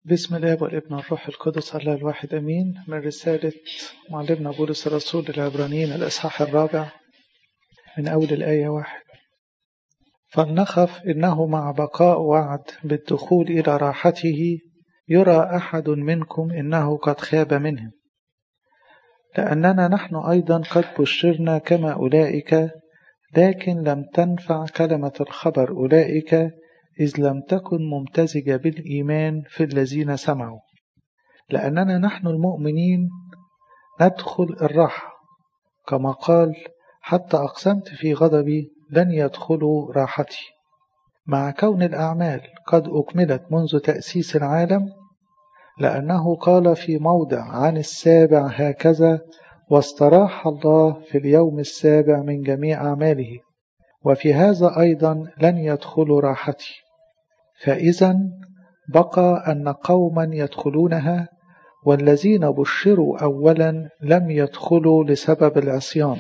بسم الله والابن والروح القدس الله الواحد امين من رسالة معلمنا بولس الرسول للعبرانيين الاصحاح الرابع من اول الايه واحد فلنخف انه مع بقاء وعد بالدخول الى راحته يرى احد منكم انه قد خاب منهم لاننا نحن ايضا قد بشرنا كما اولئك لكن لم تنفع كلمه الخبر اولئك إذ لم تكن ممتزجة بالإيمان في الذين سمعوا لأننا نحن المؤمنين ندخل الراحة كما قال حتى أقسمت في غضبي لن يدخلوا راحتي مع كون الأعمال قد أكملت منذ تأسيس العالم لأنه قال في موضع عن السابع هكذا واستراح الله في اليوم السابع من جميع أعماله وفي هذا أيضا لن يدخلوا راحتي فإذا بقى أن قوما يدخلونها والذين بشروا أولا لم يدخلوا لسبب العصيان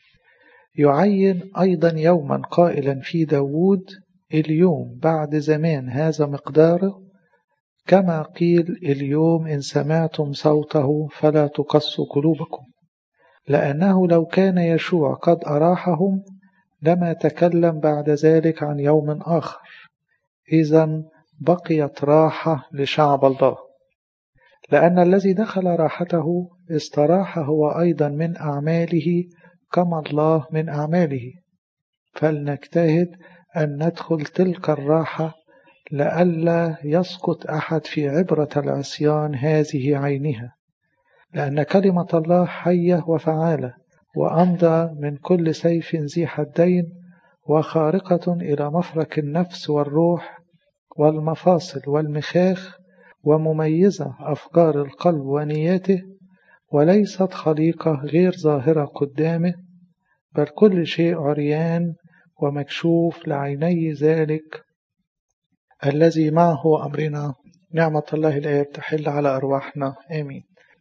يعين أيضا يوما قائلا في داود اليوم بعد زمان هذا مقداره كما قيل اليوم إن سمعتم صوته فلا تقصوا قلوبكم لأنه لو كان يشوع قد أراحهم لما تكلم بعد ذلك عن يوم آخر إذا بقيت راحة لشعب الله لأن الذي دخل راحته استراح هو أيضا من أعماله كما الله من أعماله فلنجتهد أن ندخل تلك الراحة لئلا يسقط أحد في عبرة العصيان هذه عينها لأن كلمة الله حية وفعالة وأمضى من كل سيف ذي حدين وخارقة إلى مفرك النفس والروح والمفاصل والمخاخ ومميزة أفكار القلب ونياته وليست خليقة غير ظاهرة قدامه بل كل شيء عريان ومكشوف لعيني ذلك الذي معه أمرنا نعمة الله الآب تحل على أرواحنا آمين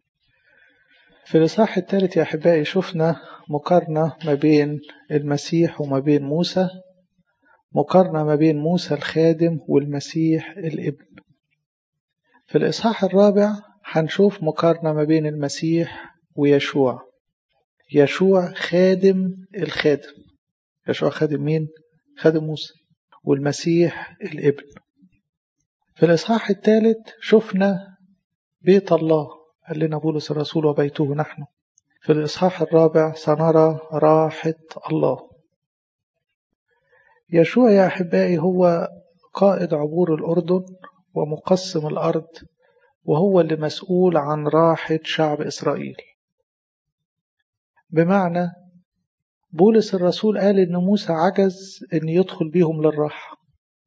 في الإصحاح الثالث يا أحبائي شفنا مقارنة ما بين المسيح وما بين موسى مقارنة ما بين موسى الخادم والمسيح الابن في الإصحاح الرابع هنشوف مقارنة ما بين المسيح ويشوع يشوع خادم الخادم يشوع خادم مين؟ خادم موسى والمسيح الابن في الإصحاح الثالث شفنا بيت الله قال لنا بولس الرسول وبيته نحن في الإصحاح الرابع سنرى راحة الله يشوع يا أحبائي هو قائد عبور الأردن ومقسم الأرض وهو اللي مسؤول عن راحة شعب إسرائيل بمعنى بولس الرسول قال إن موسى عجز إن يدخل بيهم للراحة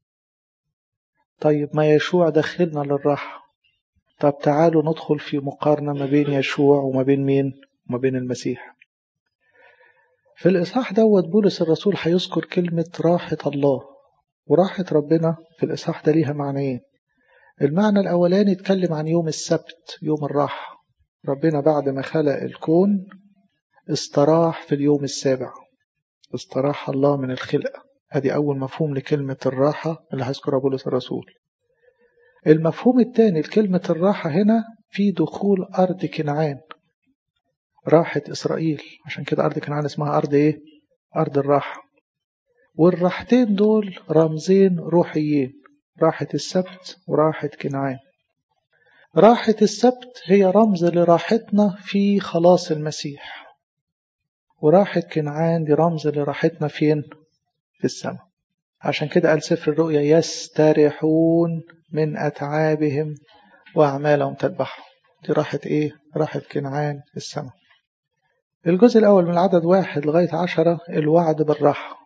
طيب ما يشوع دخلنا للراحة طب تعالوا ندخل في مقارنة ما بين يشوع وما بين مين وما بين المسيح في الإصحاح دوت بولس الرسول هيذكر كلمة راحة الله وراحة ربنا في الإصحاح ده ليها معنيين المعنى الأولاني يتكلم عن يوم السبت يوم الراحة ربنا بعد ما خلق الكون استراح في اليوم السابع استراح الله من الخلقة ادي أول مفهوم لكلمة الراحة اللي هيذكرها بولس الرسول المفهوم الثاني لكلمة الراحة هنا في دخول أرض كنعان راحة إسرائيل عشان كده أرض كنعان اسمها أرض إيه؟ أرض الراحة والراحتين دول رمزين روحيين راحة السبت وراحة كنعان راحة السبت هي رمز لراحتنا في خلاص المسيح وراحة كنعان دي رمز لراحتنا فين؟ في السماء عشان كده قال سفر الرؤيا يستريحون من أتعابهم وأعمالهم تذبحهم دي راحة إيه؟ راحة كنعان في السماء الجزء الأول من العدد واحد لغاية عشرة الوعد بالراحة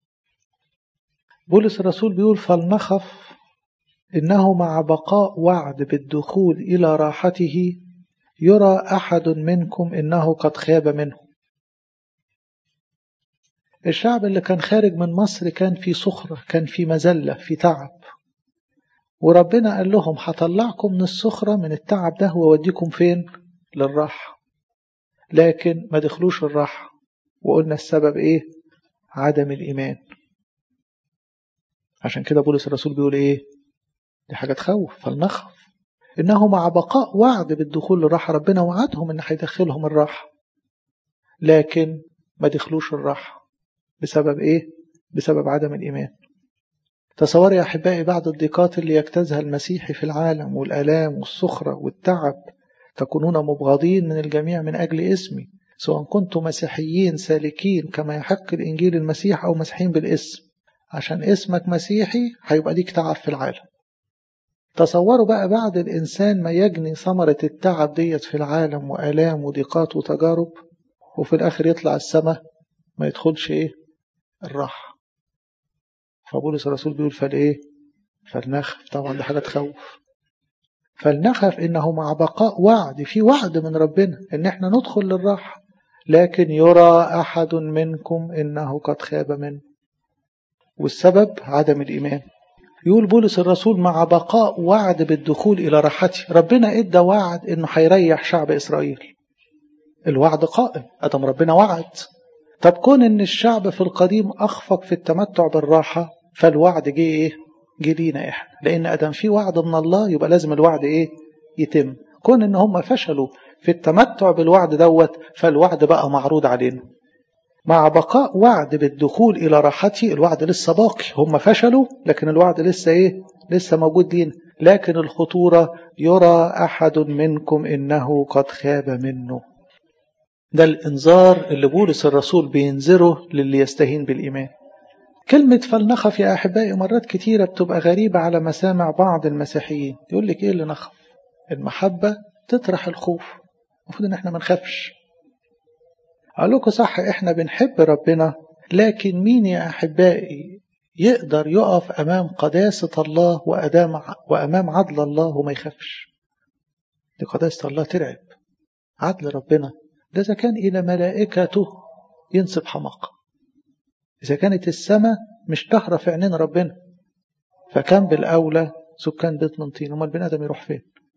بولس الرسول بيقول فلنخف إنه مع بقاء وعد بالدخول إلى راحته يرى أحد منكم إنه قد خاب منه الشعب اللي كان خارج من مصر كان في صخرة كان في مزلة في تعب وربنا قال لهم هطلعكم من الصخرة من التعب ده ووديكم فين للراحة لكن ما دخلوش الراحة وقلنا السبب ايه عدم الإيمان عشان كده بولس الرسول بيقول ايه دي حاجة تخوف فلنخف إنه مع بقاء وعد بالدخول للراحة ربنا وعدهم إن هيدخلهم الراحة لكن ما دخلوش الراحة بسبب إيه؟ بسبب عدم الإيمان تصور يا أحبائي بعد الضيقات اللي يجتازها المسيحي في العالم والآلام والسخرة والتعب تكونون مبغضين من الجميع من أجل اسمي سواء كنتم مسيحيين سالكين كما يحق الإنجيل المسيح أو مسيحيين بالاسم عشان اسمك مسيحي هيبقى ليك تعب في العالم تصوروا بقى بعد الإنسان ما يجني ثمرة التعب ديت في العالم وآلام وضيقات وتجارب وفي الآخر يطلع السماء ما يدخلش إيه الراحة فبولس الرسول بيقول فالإيه فلنخف طبعا دي حاجة تخوف فلنخف إنه مع بقاء وعد في وعد من ربنا إن إحنا ندخل للراحة لكن يرى أحد منكم إنه قد خاب منه والسبب عدم الإيمان يقول بولس الرسول مع بقاء وعد بالدخول إلى راحته ربنا إدى وعد إنه هيريح شعب إسرائيل الوعد قائم أدم ربنا وعد طب كون إن الشعب في القديم أخفق في التمتع بالراحة فالوعد جه إيه؟ جه لينا إحنا لأن أدم في وعد من الله يبقى لازم الوعد إيه؟ يتم كون إن هم فشلوا في التمتع بالوعد دوت فالوعد بقى معروض علينا مع بقاء وعد بالدخول إلى راحتي الوعد لسه باقي هم فشلوا لكن الوعد لسه إيه لسه موجود لينا لكن الخطورة يرى أحد منكم إنه قد خاب منه ده الإنذار اللي بولس الرسول بينذره للي يستهين بالإيمان كلمة فلنخف يا أحبائي مرات كتيرة بتبقى غريبة على مسامع بعض المسيحيين يقول لك إيه اللي نخف المحبة تطرح الخوف المفروض إن إحنا ما نخافش أقول لكم صح إحنا بنحب ربنا لكن مين يا أحبائي يقدر يقف أمام قداسة الله وأدام وأمام عدل الله وما يخافش دي قداسة الله ترعب عدل ربنا ده إذا كان إلى ملائكته ينسب حماقة إذا كانت السماء مش تهرى في عينين ربنا فكان بالأولى سكان بيت من طين أمال البني آدم يروح فين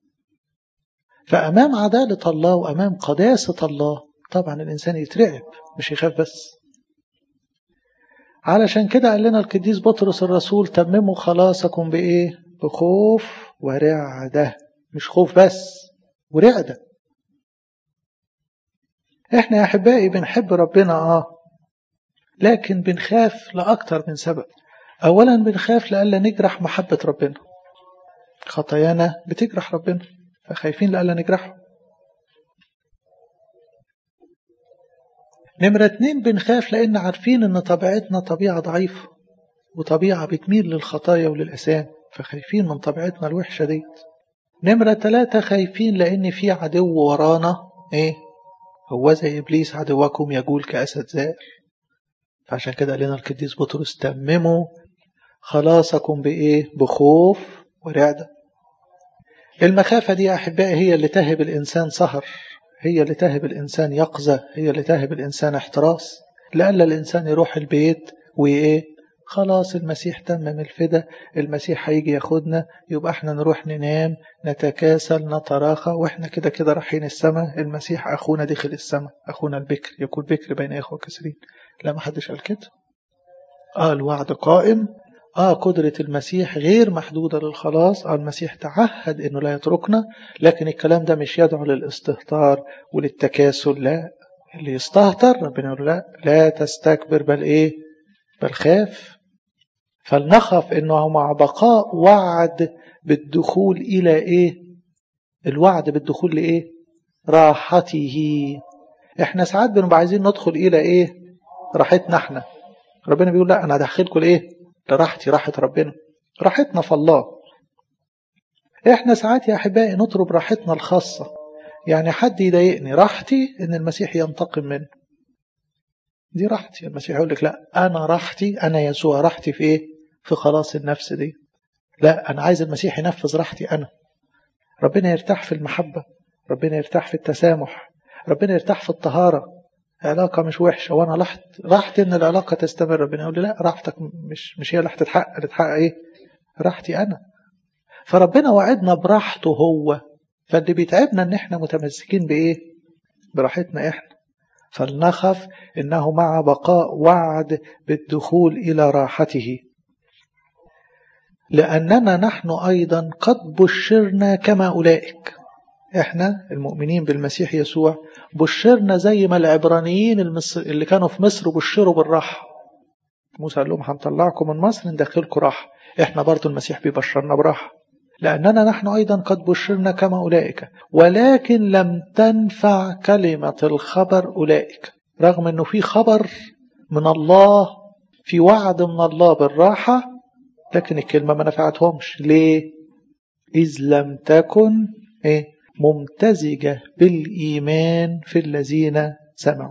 فأمام عدالة الله وأمام قداسة الله طبعا الإنسان يترعب مش يخاف بس علشان كده قال لنا القديس بطرس الرسول تمموا خلاصكم بإيه بخوف ورعدة مش خوف بس ورعدة احنا يا أحبائي بنحب ربنا آه لكن بنخاف لأكتر من سبب أولا بنخاف لألا نجرح محبة ربنا خطايانا بتجرح ربنا فخايفين لألا نجرحه نمرة اتنين بنخاف لأن عارفين إن طبيعتنا طبيعة ضعيفة وطبيعة بتميل للخطايا وللأسام فخايفين من طبيعتنا الوحشة ديت نمرة تلاتة خايفين لأن في عدو ورانا إيه هو زي إبليس عدوكم يقول كأسد زائر فعشان كده قال لنا القديس بطرس تمموا خلاصكم بإيه بخوف ورعدة المخافة دي يا أحبائي هي اللي تهب الإنسان سهر هي اللي تهب الإنسان يقظة هي اللي تهب الإنسان احتراس لألا الإنسان يروح البيت وإيه خلاص المسيح تمم الفدا المسيح هيجي ياخدنا يبقى احنا نروح ننام نتكاسل نتراخى واحنا كده كده رايحين السماء المسيح اخونا دخل السماء اخونا البكر يكون بكر بين اخوه كثيرين لا ما حدش قال كده اه الوعد قائم اه قدرة المسيح غير محدودة للخلاص اه المسيح تعهد انه لا يتركنا لكن الكلام ده مش يدعو للاستهتار وللتكاسل لا اللي يستهتر ربنا يقول لا لا تستكبر بل ايه بل خاف فلنخف انه مع بقاء وعد بالدخول الى ايه الوعد بالدخول لايه راحته احنا ساعات بنبقى عايزين ندخل الى ايه راحتنا احنا ربنا بيقول لا انا هدخلكم لايه لراحتي راحة ربنا راحتنا في الله احنا ساعات يا احبائي نطلب راحتنا الخاصة يعني حد يضايقني راحتي ان المسيح ينتقم منه دي راحتي المسيح يقول لك لا انا راحتي انا يسوع راحتي في ايه في خلاص النفس دي لا انا عايز المسيح ينفذ راحتي انا ربنا يرتاح في المحبة ربنا يرتاح في التسامح ربنا يرتاح في الطهارة علاقة مش وحشة وأنا راحت راحتي إن العلاقة تستمر ربنا يقول لي لا راحتك مش مش هي اللي هتتحقق اللي تحقق إيه؟ راحتي أنا فربنا وعدنا براحته هو فاللي بيتعبنا إن إحنا متمسكين بإيه؟ براحتنا إحنا فلنخف إنه مع بقاء وعد بالدخول إلى راحته لأننا نحن أيضا قد بشرنا كما أولئك احنا المؤمنين بالمسيح يسوع بشرنا زي ما العبرانيين المصر اللي كانوا في مصر بشروا بالراحة موسى قال لهم هنطلعكم من مصر ندخلكم راحة احنا برضو المسيح بيبشرنا براحة لأننا نحن أيضا قد بشرنا كما أولئك ولكن لم تنفع كلمة الخبر أولئك رغم أنه في خبر من الله في وعد من الله بالراحة لكن الكلمة ما نفعتهمش ليه؟ إذ لم تكن إيه؟ ممتزجة بالإيمان في الذين سمعوا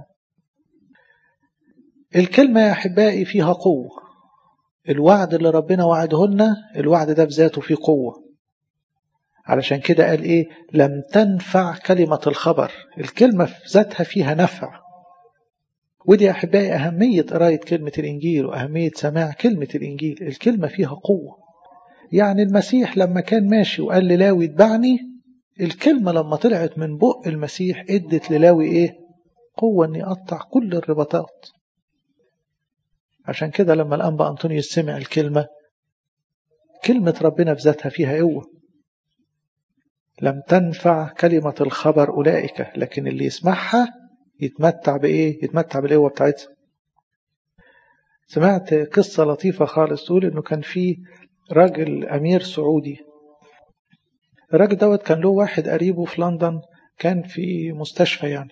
الكلمة يا أحبائي فيها قوة الوعد اللي ربنا وعده لنا الوعد ده بذاته فيه قوة علشان كده قال إيه لم تنفع كلمة الخبر الكلمة في ذاتها فيها نفع ودي يا أحبائي أهمية قراية كلمة الإنجيل وأهمية سماع كلمة الإنجيل الكلمة فيها قوة يعني المسيح لما كان ماشي وقال للاوي اتبعني الكلمة لما طلعت من بق المسيح ادت للاوي ايه قوة ان يقطع كل الرباطات عشان كده لما الأنبا أنطونيوس سمع الكلمة كلمة ربنا في ذاتها فيها قوة لم تنفع كلمة الخبر أولئك لكن اللي يسمعها يتمتع بإيه؟ يتمتع بالقوة بتاعتها سمعت قصة لطيفة خالص تقول إنه كان في راجل أمير سعودي الراجل دوت كان له واحد قريبه في لندن كان في مستشفى يعني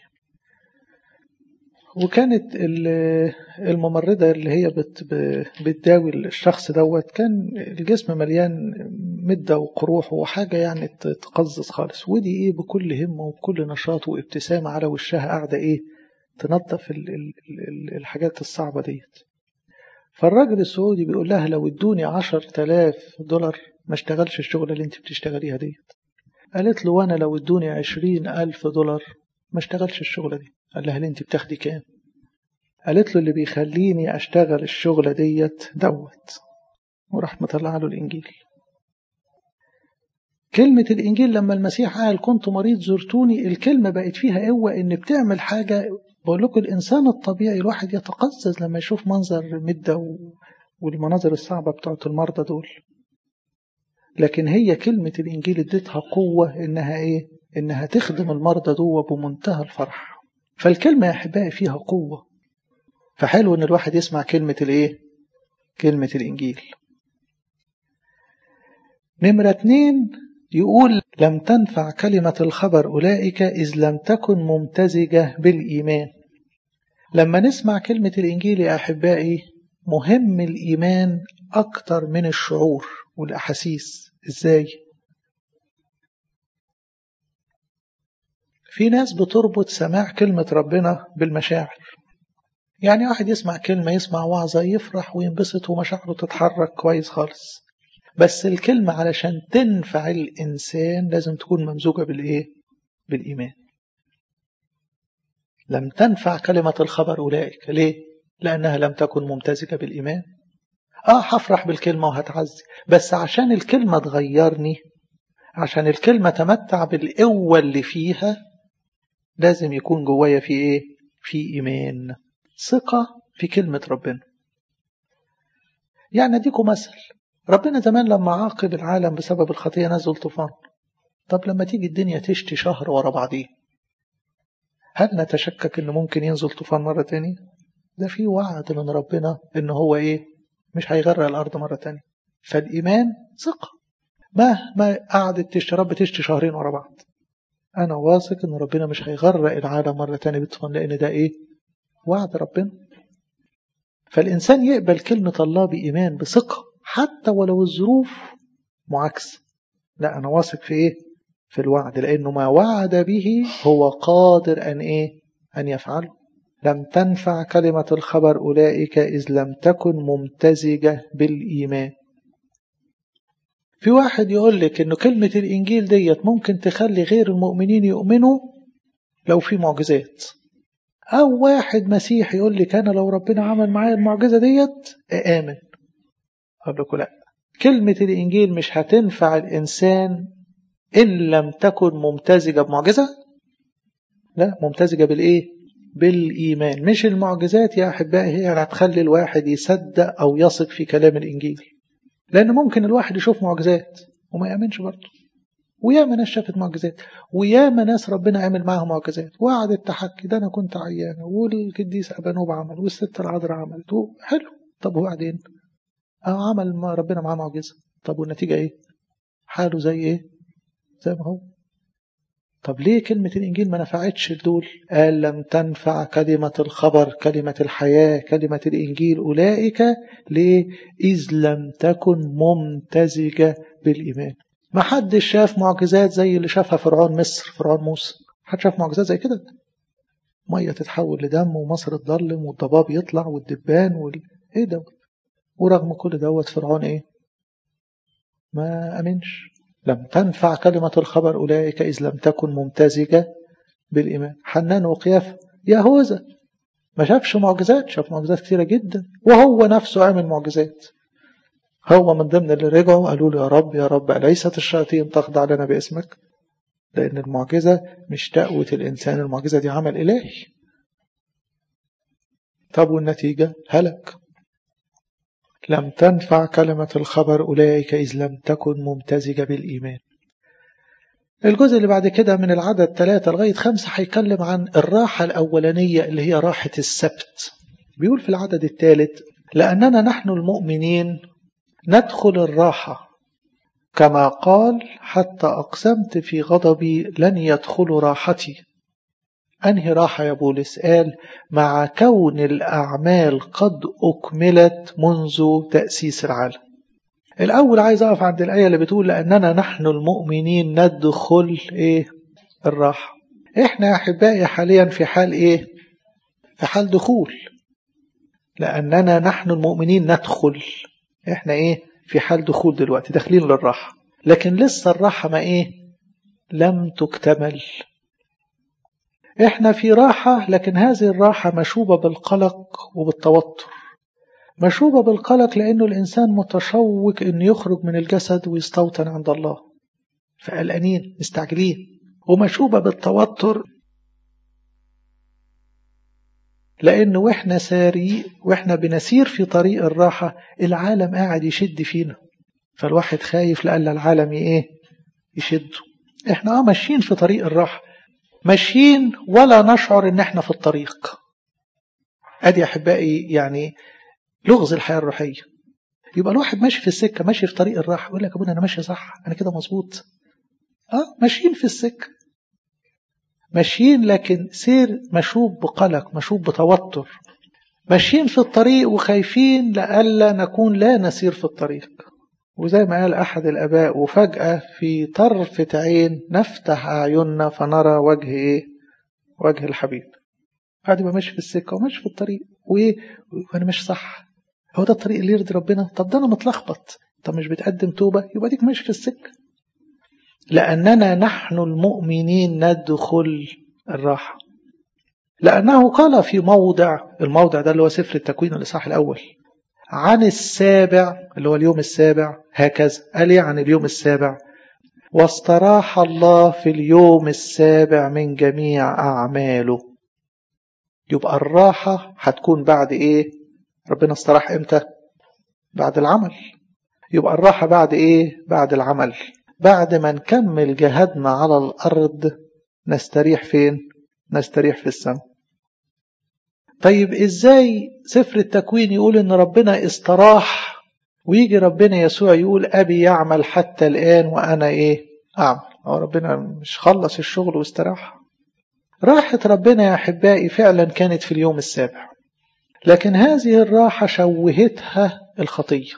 وكانت الممرضة اللي هي بت بتداوي الشخص دوت كان الجسم مليان مدة وقروح وحاجة يعني تقزز خالص ودي ايه بكل همة وبكل نشاط وابتسامة على وشها قاعدة ايه تنظف ال ال ال الحاجات الصعبة ديت فالراجل السعودي بيقول لها لو ادوني عشر تلاف دولار ما اشتغلش الشغلة اللي انت بتشتغليها ديت قالت له وانا لو ادوني عشرين ألف دولار ما اشتغلش الشغلة دي قال لها انت بتاخدي كام قالت له اللي بيخليني اشتغل الشغلة ديت دوت وراح مطلع له الانجيل كلمة الانجيل لما المسيح قال كنت مريض زرتوني الكلمة بقت فيها قوة ان بتعمل حاجة بقول لكم الانسان الطبيعي الواحد يتقزز لما يشوف منظر مدة و... والمناظر الصعبة بتاعت المرضى دول لكن هي كلمة الانجيل اديتها قوة انها ايه انها تخدم المرضى دول بمنتهى الفرح فالكلمة يا أحبائي فيها قوة فحلو إن الواحد يسمع كلمة الإيه؟ كلمة الإنجيل نمرة اتنين يقول لم تنفع كلمة الخبر أولئك إذ لم تكن ممتزجة بالإيمان لما نسمع كلمة الإنجيل يا أحبائي مهم الإيمان أكتر من الشعور والأحاسيس إزاي؟ في ناس بتربط سماع كلمة ربنا بالمشاعر يعني واحد يسمع كلمة يسمع وعظة يفرح وينبسط ومشاعره تتحرك كويس خالص بس الكلمة علشان تنفع الإنسان لازم تكون ممزوجة بالإيه؟ بالإيمان لم تنفع كلمة الخبر أولئك ليه؟ لأنها لم تكن ممتزجة بالإيمان آه هفرح بالكلمة وهتعزي بس عشان الكلمة تغيرني عشان الكلمة تمتع بالقوة اللي فيها لازم يكون جوايا في ايه في ايمان ثقة في كلمة ربنا يعني اديكم مثل ربنا زمان لما عاقب العالم بسبب الخطية نزل طوفان طب لما تيجي الدنيا تشتي شهر ورا بعضيه هل نتشكك ان ممكن ينزل طوفان مرة تانية ده في وعد من ربنا ان هو ايه مش هيغرق الارض مرة تانية فالايمان ثقة مهما قعدت تشتي رب تشتي شهرين ورا بعض أنا واثق إن ربنا مش هيغرق العالم مرة تانية بالطوفان لأن ده إيه؟ وعد ربنا. فالإنسان يقبل كلمة الله بإيمان بثقة حتى ولو الظروف معاكسة. لا أنا واثق في إيه؟ في الوعد لأنه ما وعد به هو قادر أن إيه؟ أن يفعله. لم تنفع كلمة الخبر أولئك إذ لم تكن ممتزجة بالإيمان. في واحد يقول لك انه كلمة الانجيل ديت ممكن تخلي غير المؤمنين يؤمنوا لو في معجزات او واحد مسيحي يقول لك انا لو ربنا عمل معايا المعجزة ديت امن اقول لكم لا كلمة الانجيل مش هتنفع الانسان ان لم تكن ممتزجة بمعجزة لا ممتزجة بالايه بالايمان مش المعجزات يا احبائي هي اللي هتخلي الواحد يصدق او يثق في كلام الانجيل لأن ممكن الواحد يشوف معجزات وما يأمنش برضه وياما ناس شافت معجزات وياما ناس ربنا عمل معاها معجزات وقعدت تحكي ده انا كنت عيانه والقديس ابانوب عمل والست العذراء عملت حلو طب وبعدين؟ اه عمل ربنا معاه معجزه طب والنتيجه ايه؟ حاله زي ايه؟ زي ما هو طب ليه كلمة الإنجيل ما نفعتش دول قال لم تنفع كلمة الخبر كلمة الحياة كلمة الإنجيل أولئك ليه إذ لم تكن ممتزجة بالإيمان ما حدش شاف معجزات زي اللي شافها فرعون مصر فرعون موسى حد شاف معجزات زي كده مية تتحول لدم ومصر تضلم والضباب يطلع والدبان وال... ايه ده ورغم كل دوت فرعون ايه ما امنش لم تنفع كلمة الخبر أولئك إذ لم تكن ممتزجة بالإيمان حنان وقياف يهوذا ما شافش معجزات شاف معجزات كثيرة جدا وهو نفسه عمل معجزات هو من ضمن اللي رجعوا قالوا له يا رب يا رب أليست الشياطين تخضع لنا باسمك لأن المعجزة مش تقوة الإنسان المعجزة دي عمل إلهي طب والنتيجة هلك لم تنفع كلمة الخبر أولئك إذ لم تكن ممتزجة بالإيمان الجزء اللي بعد كده من العدد ثلاثة لغاية خمسة هيتكلم عن الراحة الأولانية اللي هي راحة السبت بيقول في العدد الثالث لأننا نحن المؤمنين ندخل الراحة كما قال حتى أقسمت في غضبي لن يدخلوا راحتي أنهي راحة يا بولس قال مع كون الأعمال قد أكملت منذ تأسيس العالم الأول عايز أقف عند الآية اللي بتقول لأننا نحن المؤمنين ندخل إيه الراحة إحنا يا أحبائي حاليا في حال إيه في حال دخول لأننا نحن المؤمنين ندخل إحنا إيه في حال دخول دلوقتي داخلين للراحة لكن لسه الراحة ما إيه لم تكتمل احنا في راحة لكن هذه الراحة مشوبة بالقلق وبالتوتر مشوبة بالقلق لأنه الإنسان متشوق أنه يخرج من الجسد ويستوطن عند الله فقلقانين مستعجلين ومشوبة بالتوتر لأنه وإحنا ساري وإحنا بنسير في طريق الراحة العالم قاعد يشد فينا فالواحد خايف لألا العالم إيه يشده إحنا آه ماشيين في طريق الراحة ماشيين ولا نشعر ان احنا في الطريق ادي احبائي يعني لغز الحياه الروحيه يبقى الواحد ماشي في السكه ماشي في طريق الراحه يقول لك ابونا انا ماشي صح انا كده مظبوط اه ماشيين في السكه ماشيين لكن سير مشوب بقلق مشوب بتوتر ماشيين في الطريق وخايفين لئلا نكون لا نسير في الطريق وزي ما قال أحد الآباء وفجأة في طرفة عين نفتح أعيننا فنرى وجه إيه؟ وجه الحبيب. قاعد يبقى ماشي في السكة وماشي في الطريق وإيه؟ وأنا مش صح. هو ده الطريق اللي يرضي ربنا؟ طب ده أنا متلخبط. طب مش بتقدم توبة؟ يبقى ديك ماشي في السكة. لأننا نحن المؤمنين ندخل الراحة. لأنه قال في موضع الموضع ده اللي هو سفر التكوين الإصحاح الأول عن السابع اللي هو اليوم السابع هكذا قال ايه عن اليوم السابع واستراح الله في اليوم السابع من جميع أعماله يبقى الراحة هتكون بعد ايه ربنا استراح امتى بعد العمل يبقى الراحة بعد ايه بعد العمل بعد ما نكمل جهادنا على الأرض نستريح فين نستريح في السماء طيب ازاي سفر التكوين يقول ان ربنا استراح ويجي ربنا يسوع يقول ابي يعمل حتى الان وانا ايه اعمل هو ربنا مش خلص الشغل واستراح راحة ربنا يا احبائي فعلا كانت في اليوم السابع لكن هذه الراحة شوهتها الخطية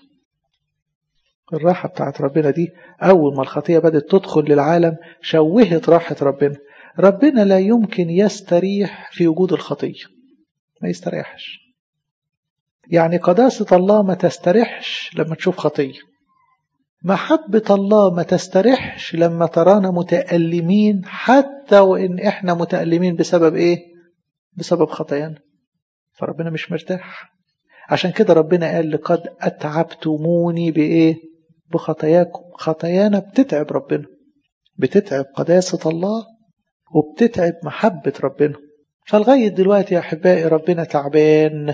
الراحة بتاعت ربنا دي أول ما الخطية بدأت تدخل للعالم شوهت راحة ربنا ربنا لا يمكن يستريح في وجود الخطيه ما يستريحش يعني قداسة الله ما تستريحش لما تشوف خطية محبة الله ما تستريحش لما ترانا متألمين حتى وإن إحنا متألمين بسبب إيه بسبب خطايانا فربنا مش مرتاح عشان كده ربنا قال لقد أتعبتموني بإيه بخطاياكم خطايانا بتتعب ربنا بتتعب قداسة الله وبتتعب محبة ربنا فلغاية دلوقتي يا أحبائي ربنا تعبان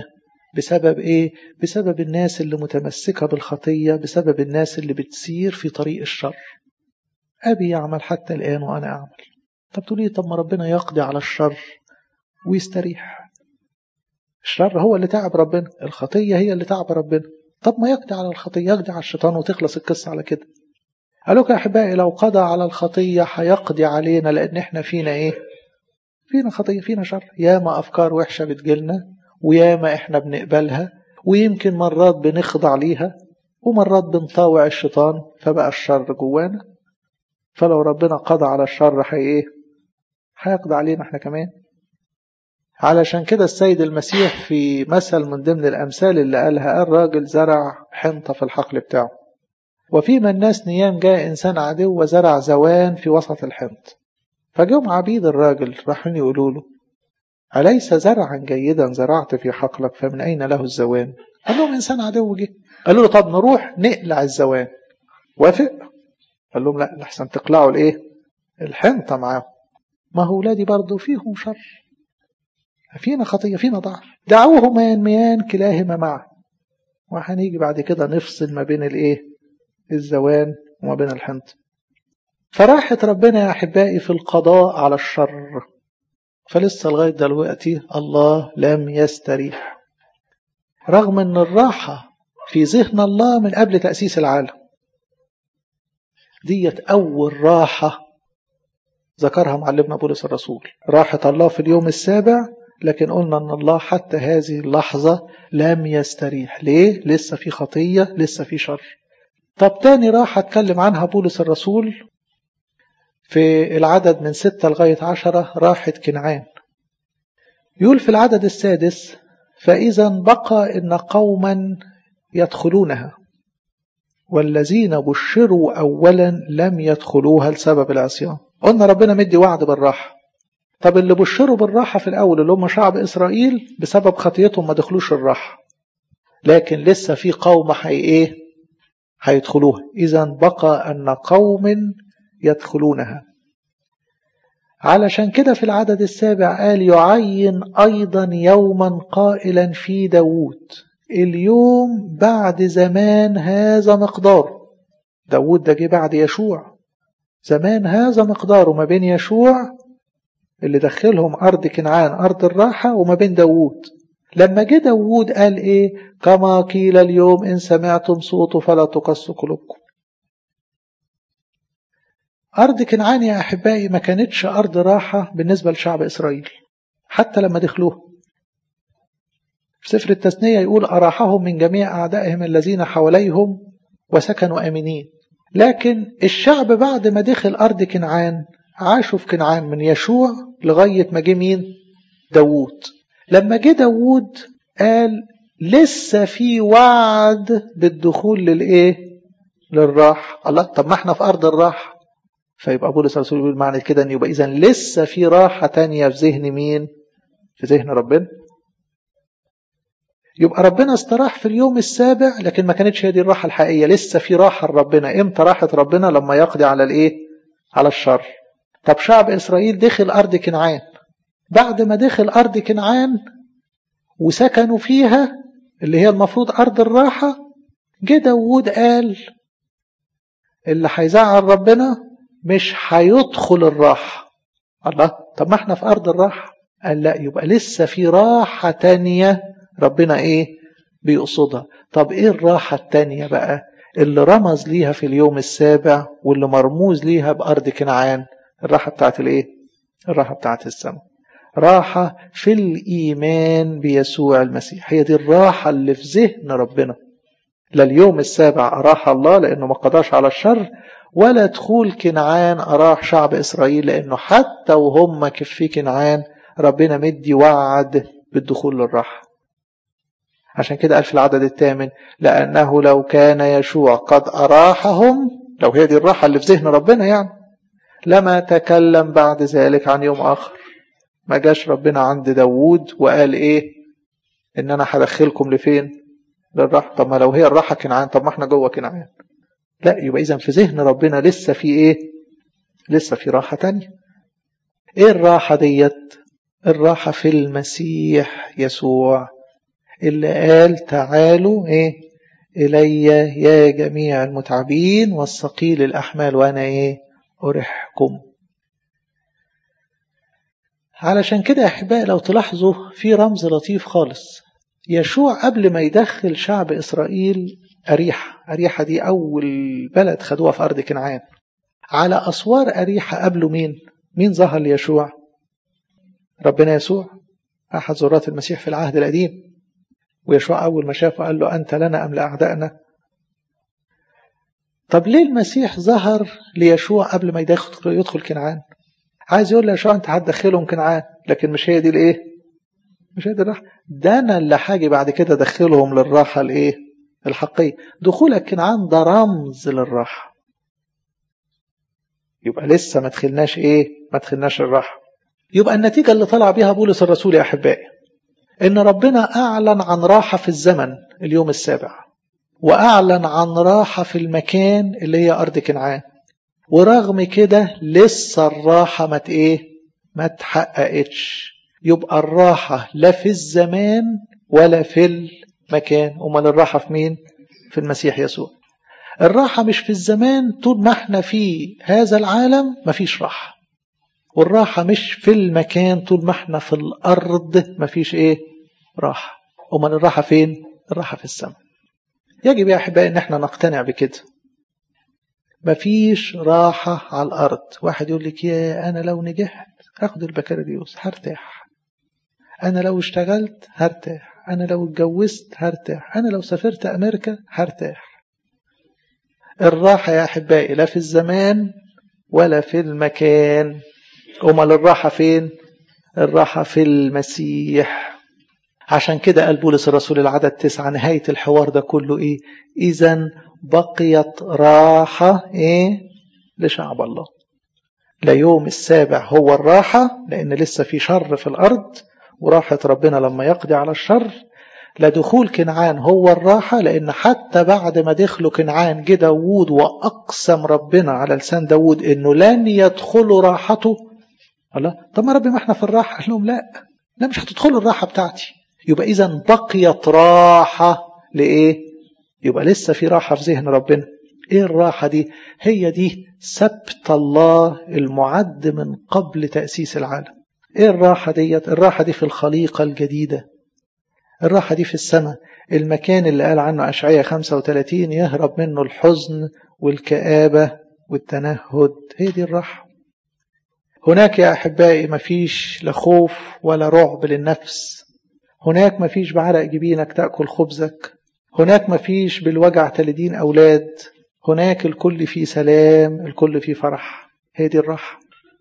بسبب ايه بسبب الناس اللي متمسكة بالخطية بسبب الناس اللي بتسير في طريق الشر ابي يعمل حتى الان وانا اعمل طب تقولي طب ما ربنا يقضي على الشر ويستريح الشر هو اللي تعب ربنا الخطية هي اللي تعب ربنا طب ما يقضي على الخطية يقضي على الشيطان وتخلص القصة على كده قالوا يا أحبائي لو قضى على الخطية هيقضي علينا لأن احنا فينا ايه فينا خطية فينا شر ياما أفكار وحشة بتجيلنا وياما احنا بنقبلها ويمكن مرات بنخضع ليها ومرات بنطاوع الشيطان فبقى الشر جوانا فلو ربنا قضى على الشر هي ايه هيقضي علينا احنا كمان علشان كده السيد المسيح في مثل من ضمن الأمثال اللي قالها قال راجل زرع حنطة في الحقل بتاعه وفيما الناس نيام جاء إنسان عدو وزرع زوان في وسط الحنط فجم عبيد الراجل راحين يقولوا له أليس زرعا جيدا زرعت في حقلك فمن أين له الزوان قال لهم إنسان عدو جه قالوا له طب نروح نقلع الزوان وافق قال لهم لا لحسن تقلعوا الايه الحنطة معاهم ما هو ولادي برضه فيهم شر فينا خطية فينا ضعف دعوهما ينميان كلاهما معا وهنيجي بعد كده نفصل ما بين الايه الزوان وما بين الحنطة فراحت ربنا يا أحبائي في القضاء على الشر فلسه لغاية دلوقتي الله لم يستريح رغم أن الراحة في ذهن الله من قبل تأسيس العالم ديت أول راحة ذكرها معلمنا بولس الرسول راحة الله في اليوم السابع لكن قلنا أن الله حتى هذه اللحظة لم يستريح ليه؟ لسه في خطية لسه في شر طب تاني راحة اتكلم عنها بولس الرسول في العدد من ستة لغاية عشرة راحة كنعان يقول في العدد السادس فإذا بقى إن قوما يدخلونها والذين بشروا أولا لم يدخلوها لسبب العصيان قلنا ربنا مدي وعد بالراحة طب اللي بشروا بالراحة في الأول اللي هم شعب إسرائيل بسبب خطيتهم ما دخلوش الراحة لكن لسه في قوم حي إيه هيدخلوها إذا بقى أن قوم يدخلونها علشان كده في العدد السابع قال يعين أيضا يوما قائلا في داود اليوم بعد زمان هذا مقدار داود ده جه بعد يشوع زمان هذا مقداره ما بين يشوع اللي دخلهم أرض كنعان أرض الراحة وما بين داود لما جه داود قال إيه كما قيل اليوم إن سمعتم صوته فلا تقصوا قلوبكم أرض كنعان يا أحبائي ما كانتش أرض راحة بالنسبة لشعب إسرائيل حتى لما دخلوها في سفر التثنية يقول أراحهم من جميع أعدائهم الذين حواليهم وسكنوا آمنين لكن الشعب بعد ما دخل أرض كنعان عاشوا في كنعان من يشوع لغاية ما جه مين داوود لما جه داوود قال لسه في وعد بالدخول للإيه للراحة الله طب ما احنا في أرض الراحة فيبقى بولس الرسول بيقول معنى كده ان يبقى اذا لسه في راحه تانية في ذهن مين؟ في ذهن ربنا. يبقى ربنا استراح في اليوم السابع لكن ما كانتش هي دي الراحه الحقيقيه، لسه في راحه لربنا، امتى راحه ربنا؟ لما يقضي على الايه؟ على الشر. طب شعب اسرائيل دخل ارض كنعان. بعد ما دخل ارض كنعان وسكنوا فيها اللي هي المفروض ارض الراحه جه داوود قال اللي هيزعل ربنا مش هيدخل الراحة الله طب ما احنا في أرض الراحة قال لا يبقى لسه في راحة تانية ربنا ايه بيقصدها طب ايه الراحة التانية بقى اللي رمز ليها في اليوم السابع واللي مرموز ليها بأرض كنعان الراحة بتاعت الايه الراحة بتاعت السماء راحة في الإيمان بيسوع المسيح هي دي الراحة اللي في ذهن ربنا لا اليوم السابع أراح الله لأنه ما قضاش على الشر ولا دخول كنعان أراح شعب إسرائيل لأنه حتى وهم في كنعان ربنا مدي وعد بالدخول للراحة عشان كده قال في العدد الثامن لأنه لو كان يشوع قد أراحهم لو هي دي الراحة اللي في ذهن ربنا يعني لما تكلم بعد ذلك عن يوم آخر ما جاش ربنا عند داوود وقال إيه إن أنا هدخلكم لفين للراحة طب ما لو هي الراحة كنعان طب ما احنا جوه كنعان لا يبقى إذا في ذهن ربنا لسه في إيه لسه في راحة تانية إيه الراحة ديت الراحة في المسيح يسوع اللي قال تعالوا ايه الي يا جميع المتعبين والثقيل الاحمال وانا ايه اريحكم علشان كده يا احبائي لو تلاحظوا في رمز لطيف خالص يشوع قبل ما يدخل شعب اسرائيل اريحه اريحه دي اول بلد خدوها في ارض كنعان على اسوار اريحه قبله مين مين ظهر ليشوع ربنا يسوع احد زرات المسيح في العهد القديم ويشوع اول ما شافه قال له انت لنا ام لاعدائنا طب ليه المسيح ظهر ليشوع قبل ما يدخل يدخل كنعان عايز يقول ليشوع انت هتدخلهم كنعان لكن مش هي دي الايه مش هي دي الراحه ده انا اللي هاجي بعد كده ادخلهم للراحه الايه الحقيه دخولك كنعان ده رمز للراحه يبقى لسه ما دخلناش ايه ما دخلناش الراحه يبقى النتيجه اللي طلع بيها بولس الرسول يا احبائي ان ربنا اعلن عن راحه في الزمن اليوم السابع واعلن عن راحه في المكان اللي هي ارض كنعان ورغم كده لسه الراحه ما ايه ما تحققتش يبقى الراحه لا في الزمان ولا في المكان امال الراحه في مين في المسيح يسوع الراحه مش في الزمان طول ما احنا في هذا العالم مفيش راحه والراحه مش في المكان طول ما احنا في الارض مفيش ايه راحه امال الراحه فين الراحه في السماء يجب يا احبائي ان احنا نقتنع بكده مفيش راحة على الأرض واحد يقول لك يا أنا لو نجحت أخد البكالوريوس هرتاح أنا لو اشتغلت هرتاح أنا لو اتجوزت هرتاح أنا لو سافرت أمريكا هرتاح الراحة يا أحبائي لا في الزمان ولا في المكان أمال الراحة فين الراحة في المسيح عشان كده قال بولس الرسول العدد تسعة نهاية الحوار ده كله إيه إذا بقيت راحة إيه لشعب الله لا يوم السابع هو الراحة لأن لسه في شر في الأرض وراحة ربنا لما يقضي على الشر لا دخول كنعان هو الراحة لأن حتى بعد ما دخلوا كنعان جه داوود وأقسم ربنا على لسان داوود إنه لن يدخلوا راحته الله طب ما ربي ما احنا في الراحة قال لهم لا لا مش هتدخلوا الراحة بتاعتي يبقى إذا بقيت راحة لإيه؟ يبقى لسه في راحة في ذهن ربنا إيه الراحة دي؟ هي دي سبت الله المعد من قبل تأسيس العالم إيه الراحة ديت؟ الراحة دي في الخليقة الجديدة الراحة دي في السماء المكان اللي قال عنه أشعية 35 يهرب منه الحزن والكآبة والتنهد هي دي الراحة هناك يا أحبائي مفيش لا خوف ولا رعب للنفس هناك مفيش بعرق جبينك تأكل خبزك هناك مفيش بالوجع تلدين أولاد هناك الكل في سلام الكل في فرح هي دي الراحة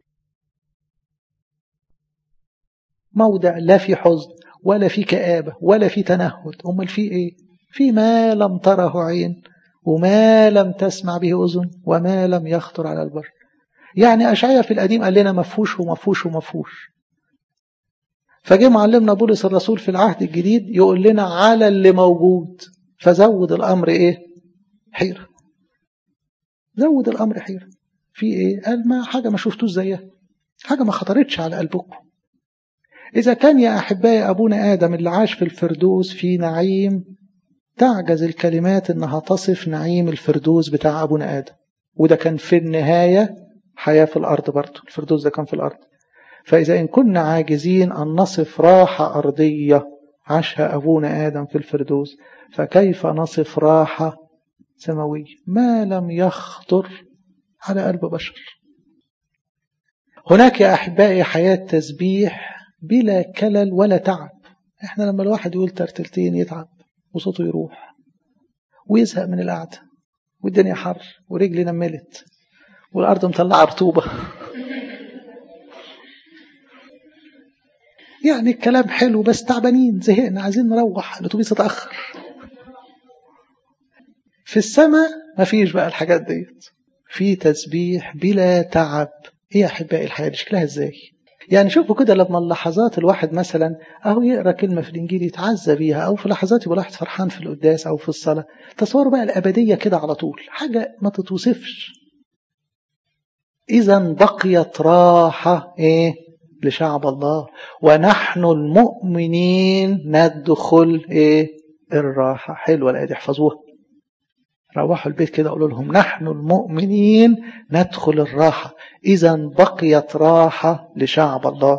موضع لا في حزن ولا في كآبة ولا في تنهد أمال في إيه في ما لم تره عين وما لم تسمع به أذن وما لم يخطر على البر يعني أشعيا في القديم قال لنا مفهوش ومفهوش ومفهوش فجه معلمنا بولس الرسول في العهد الجديد يقول لنا على اللي موجود فزود الأمر إيه حيرة زود الأمر حيرة في إيه قال ما حاجة ما شفتوش زيها حاجة ما خطرتش على قلبكم إذا كان يا أحبائي أبونا آدم اللي عاش في الفردوس في نعيم تعجز الكلمات إنها تصف نعيم الفردوس بتاع أبونا آدم وده كان في النهاية حياة في الأرض برضه الفردوس ده كان في الأرض فإذا إن كنا عاجزين أن نصف راحة أرضية عاشها أبونا آدم في الفردوس فكيف نصف راحة سماوية ما لم يخطر على قلب بشر هناك يا أحبائي حياة تسبيح بلا كلل ولا تعب احنا لما الواحد يقول ترتلتين يتعب وصوته يروح ويزهق من القعدة والدنيا حر ورجلي نملت والأرض مطلعة رطوبة يعني الكلام حلو بس تعبانين زهقنا عايزين نروح الاتوبيس اتاخر في السماء مفيش بقى الحاجات ديت في تسبيح بلا تعب ايه يا احبائي الحياه دي شكلها ازاي يعني شوفوا كده لما اللحظات الواحد مثلا اهو يقرا كلمه في الانجيل يتعزى بيها او في لحظات يبقى الواحد فرحان في القداس او في الصلاه تصوروا بقى الابديه كده على طول حاجه ما تتوصفش اذا بقيت راحه ايه لشعب الله ونحن المؤمنين ندخل ايه الراحة حلوة الآية دي احفظوها روحوا البيت كده قولوا لهم نحن المؤمنين ندخل الراحة إذا بقيت راحة لشعب الله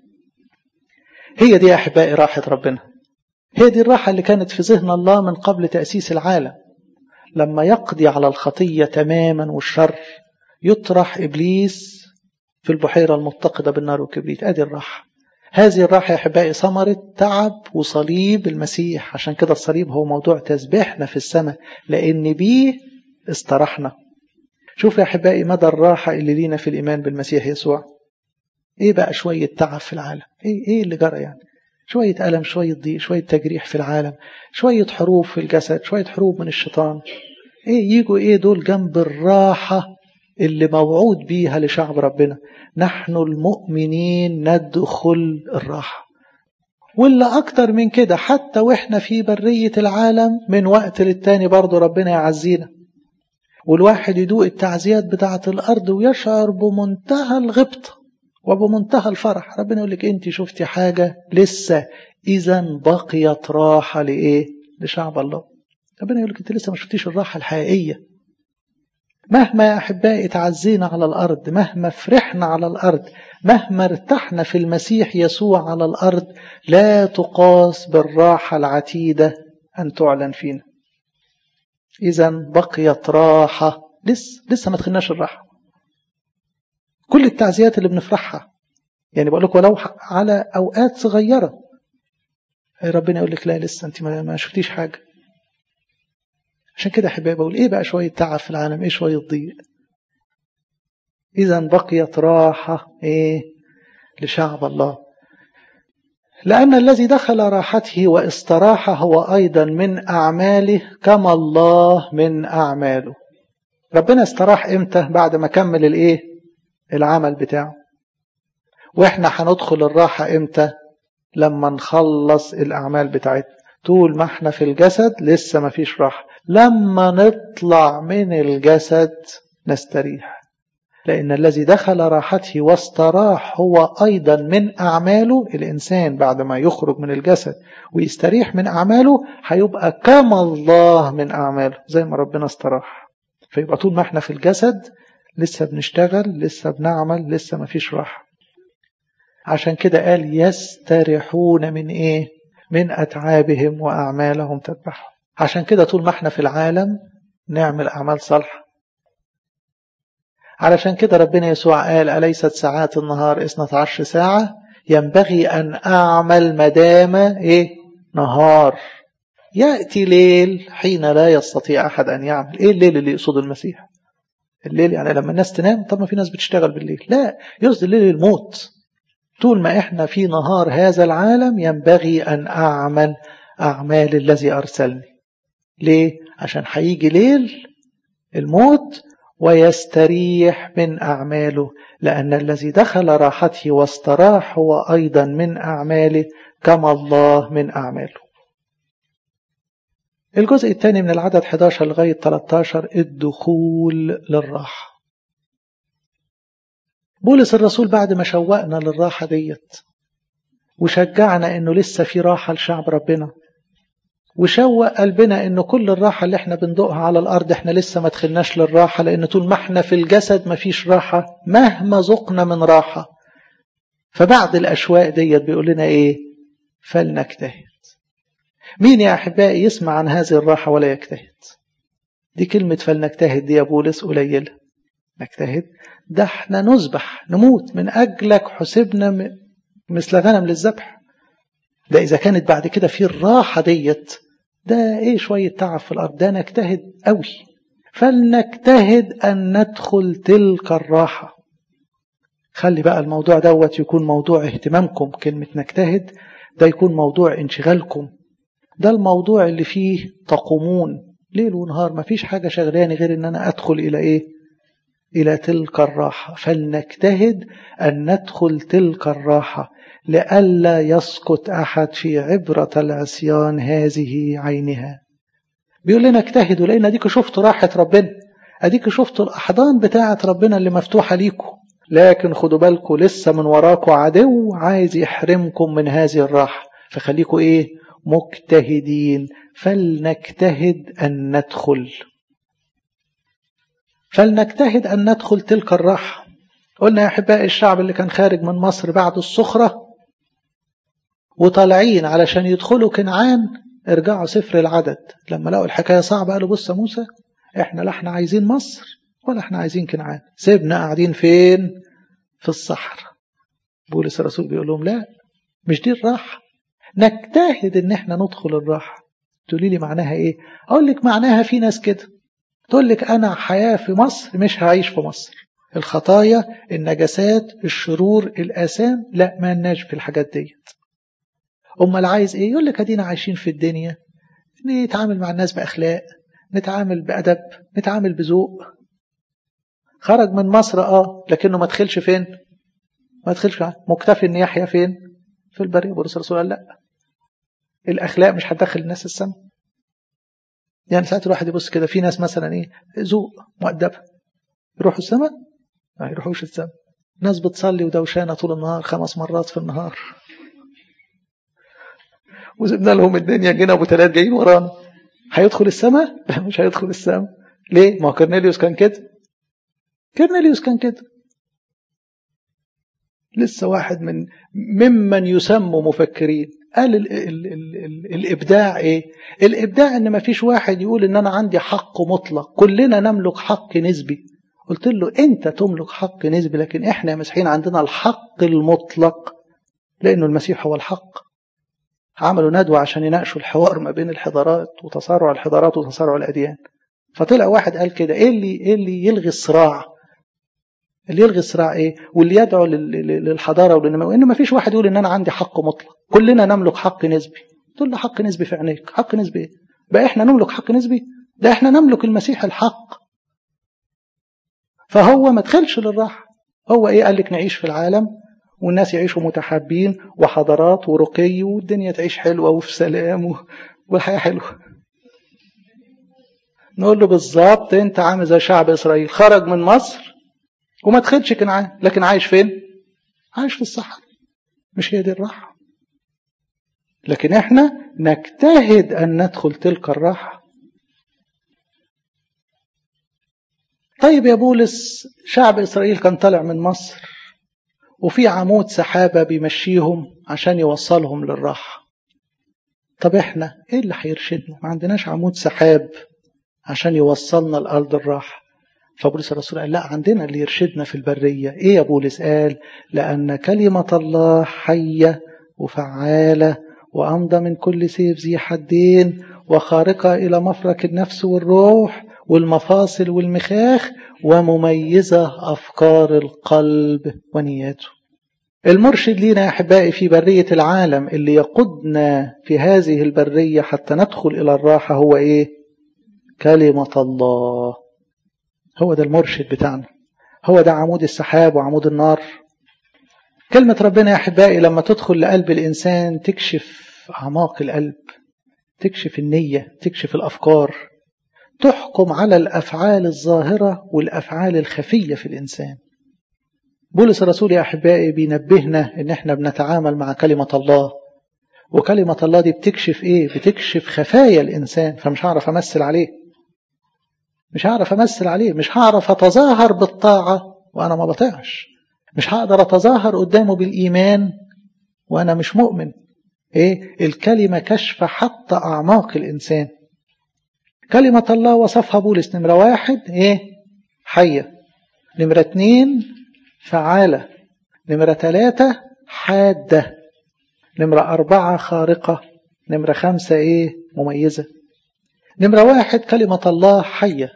هي دي يا أحبائي راحة ربنا هي دي الراحة اللي كانت في ذهن الله من قبل تأسيس العالم لما يقضي على الخطية تماما والشر يطرح إبليس في البحيرة المتقدة بالنار والكبريت أدي الراحة هذه الراحة يا أحبائي ثمرة تعب وصليب المسيح عشان كده الصليب هو موضوع تسبيحنا في السماء لأن بيه استرحنا شوف يا أحبائي مدى الراحة اللي لينا في الإيمان بالمسيح يسوع إيه بقى شوية تعب في العالم إيه, إيه اللي جرى يعني شوية ألم شوية ضيق شوية تجريح في العالم شوية حروب في الجسد شوية حروب من الشيطان إيه يجوا إيه دول جنب الراحة اللي موعود بيها لشعب ربنا نحن المؤمنين ندخل الراحة واللي أكتر من كده حتى وإحنا في برية العالم من وقت للتاني برضه ربنا يعزينا والواحد يدوق التعزيات بتاعة الأرض ويشعر بمنتهى الغبطة وبمنتهى الفرح ربنا يقول لك أنت شفتي حاجة لسه إذا بقيت راحة لإيه؟ لشعب الله ربنا يقول لك أنت لسه ما شفتيش الراحة الحقيقية مهما يا أحبائي تعزينا على الأرض مهما فرحنا على الأرض مهما ارتحنا في المسيح يسوع على الأرض لا تقاس بالراحة العتيدة أن تعلن فينا إذا بقيت راحة لسه لسه ما دخلناش الراحة كل التعزيات اللي بنفرحها يعني بقول لك ولو على أوقات صغيرة ربنا يقول لك لا لسه أنت ما شفتيش حاجة عشان كده احبائي بقول ايه بقى شويه تعب في العالم ايه شويه ضيق اذا بقيت راحه ايه لشعب الله لان الذي دخل راحته واستراح هو ايضا من اعماله كما الله من اعماله ربنا استراح امتى بعد ما كمل الايه العمل بتاعه واحنا هندخل الراحه امتى لما نخلص الاعمال بتاعتنا طول ما احنا في الجسد لسه ما فيش راحه لما نطلع من الجسد نستريح لأن الذي دخل راحته واستراح هو أيضا من أعماله الإنسان بعد ما يخرج من الجسد ويستريح من أعماله هيبقى كما الله من أعماله زي ما ربنا استراح فيبقى طول ما احنا في الجسد لسه بنشتغل لسه بنعمل لسه ما فيش راحة عشان كده قال يستريحون من ايه من أتعابهم وأعمالهم تذبحهم عشان كده طول ما احنا في العالم نعمل أعمال صالحة علشان كده ربنا يسوع قال أليست ساعات النهار اثنة عشر ساعة ينبغي أن أعمل مدام إيه نهار يأتي ليل حين لا يستطيع أحد أن يعمل إيه الليل اللي يقصده المسيح الليل يعني لما الناس تنام طب ما في ناس بتشتغل بالليل لا يقصد الليل الموت طول ما احنا في نهار هذا العالم ينبغي أن أعمل أعمال الذي أرسلني ليه؟ عشان هيجي ليل الموت ويستريح من أعماله لأن الذي دخل راحته واستراح هو أيضا من أعماله كما الله من أعماله الجزء الثاني من العدد 11 لغاية 13 الدخول للراحة بولس الرسول بعد ما شوقنا للراحة ديت وشجعنا انه لسه في راحة لشعب ربنا وشوق قلبنا ان كل الراحة اللي احنا بندوقها على الارض احنا لسه ما دخلناش للراحة لان طول ما احنا في الجسد ما فيش راحة مهما ذقنا من راحة فبعد الاشواق ديت بيقول لنا ايه فلنجتهد مين يا احبائي يسمع عن هذه الراحة ولا يجتهد دي كلمة فلنجتهد دي يا بولس قليلة نجتهد ده احنا نذبح نموت من اجلك حسبنا مثل غنم للذبح ده اذا كانت بعد كده في الراحة ديت ده ايه شوية تعب في الارض ده نجتهد قوي فلنجتهد ان ندخل تلك الراحة خلي بقى الموضوع دوت يكون موضوع اهتمامكم كلمة نجتهد ده يكون موضوع انشغالكم ده الموضوع اللي فيه تقومون ليل ونهار ما فيش حاجة شغلاني غير ان انا ادخل الى ايه الى تلك الراحة فلنجتهد ان ندخل تلك الراحة لئلا يسقط أحد في عبرة العصيان هذه عينها بيقول لنا اجتهدوا لأن أديك شفتوا راحة ربنا أديك شفتوا الأحضان بتاعة ربنا اللي مفتوحة ليكم لكن خدوا بالكم لسه من وراكم عدو عايز يحرمكم من هذه الراحة فخليكم ايه مجتهدين فلنجتهد أن ندخل فلنجتهد أن ندخل تلك الراحة قلنا يا أحبائي الشعب اللي كان خارج من مصر بعد الصخرة وطالعين علشان يدخلوا كنعان ارجعوا سفر العدد لما لقوا الحكاية صعبة قالوا بص يا موسى احنا لا احنا عايزين مصر ولا احنا عايزين كنعان سيبنا قاعدين فين في الصحراء بولس الرسول بيقول لهم لا مش دي الراحة نجتهد ان احنا ندخل الراحة تقولي لي معناها ايه اقول لك معناها في ناس كده تقول لك انا حياة في مصر مش هعيش في مصر الخطايا النجاسات الشرور الآثام لا ما لناش في الحاجات ديت امال عايز ايه يقول لك ادينا عايشين في الدنيا نتعامل مع الناس باخلاق نتعامل بادب نتعامل بذوق خرج من مصر اه لكنه ما دخلش فين ما دخلش مكتفي ان يحيا فين في البريه بولس الرسول قال لا الاخلاق مش هتدخل الناس السماء يعني ساعات الواحد يبص كده في ناس مثلا ايه ذوق مؤدبه يروحوا السماء ما يروحوش السماء ناس بتصلي ودوشانه طول النهار خمس مرات في النهار وسيبنا لهم الدنيا جينا ابو ثلاث جايين ورانا هيدخل السماء؟ لا مش هيدخل السماء ليه؟ ما هو كورنيليوس كان كده كورنيليوس كان كده لسه واحد من ممن يسموا مفكرين قال ال ال ال ال الابداع ايه الابداع ان ما فيش واحد يقول ان انا عندي حق مطلق كلنا نملك حق نسبي قلت له انت تملك حق نسبي لكن احنا يا مسيحيين عندنا الحق المطلق لانه المسيح هو الحق عملوا ندوة عشان يناقشوا الحوار ما بين الحضارات وتصارع الحضارات وتصارع الأديان فطلع واحد قال كده ايه اللي ايه اللي يلغي الصراع اللي يلغي الصراع ايه واللي يدعو للحضاره وللنمو ان ما فيش واحد يقول ان انا عندي حق مطلق كلنا نملك حق نسبي تقول له حق نسبي في عينيك حق نسبي ايه بقى احنا نملك حق نسبي ده احنا نملك المسيح الحق فهو ما دخلش للراحه هو ايه قال لك نعيش في العالم والناس يعيشوا متحابين وحضارات ورقي والدنيا تعيش حلوه وفي سلام والحياه حلوه نقول له بالظبط انت عامل زي شعب اسرائيل خرج من مصر وما دخلش كنعان لكن عايش فين عايش في الصحراء مش هي دي الراحه لكن احنا نجتهد ان ندخل تلك الراحه طيب يا بولس شعب اسرائيل كان طالع من مصر وفي عمود سحابه بيمشيهم عشان يوصلهم للراحه طب احنا ايه اللي هيرشدنا ما عندناش عمود سحاب عشان يوصلنا لأرض الراحة فبولس الرسول قال لا عندنا اللي يرشدنا في البرية ايه يا بولس قال لأن كلمة الله حية وفعالة وأمضى من كل سيف ذي حدين وخارقة إلى مفرك النفس والروح والمفاصل والمخاخ ومميزة أفكار القلب ونياته المرشد لينا يا أحبائي في برية العالم اللي يقودنا في هذه البرية حتى ندخل إلى الراحة هو إيه كلمة الله هو ده المرشد بتاعنا هو ده عمود السحاب وعمود النار كلمة ربنا يا أحبائي لما تدخل لقلب الإنسان تكشف أعماق القلب تكشف النية تكشف الأفكار تحكم على الأفعال الظاهرة والأفعال الخفية في الإنسان بولس الرسول يا أحبائي بينبهنا إن إحنا بنتعامل مع كلمة الله وكلمة الله دي بتكشف إيه؟ بتكشف خفايا الإنسان فمش هعرف أمثل عليه مش هعرف أمثل عليه مش هعرف أتظاهر بالطاعة وأنا ما بطيعش مش هقدر أتظاهر قدامه بالإيمان وأنا مش مؤمن إيه؟ الكلمة كشف حتى أعماق الإنسان كلمة الله وصفها بولس نمرة واحد إيه؟ حية نمرة اتنين فعالة نمرة ثلاثة حادة نمرة أربعة خارقة نمرة خمسة إيه مميزة نمرة واحد كلمة الله حية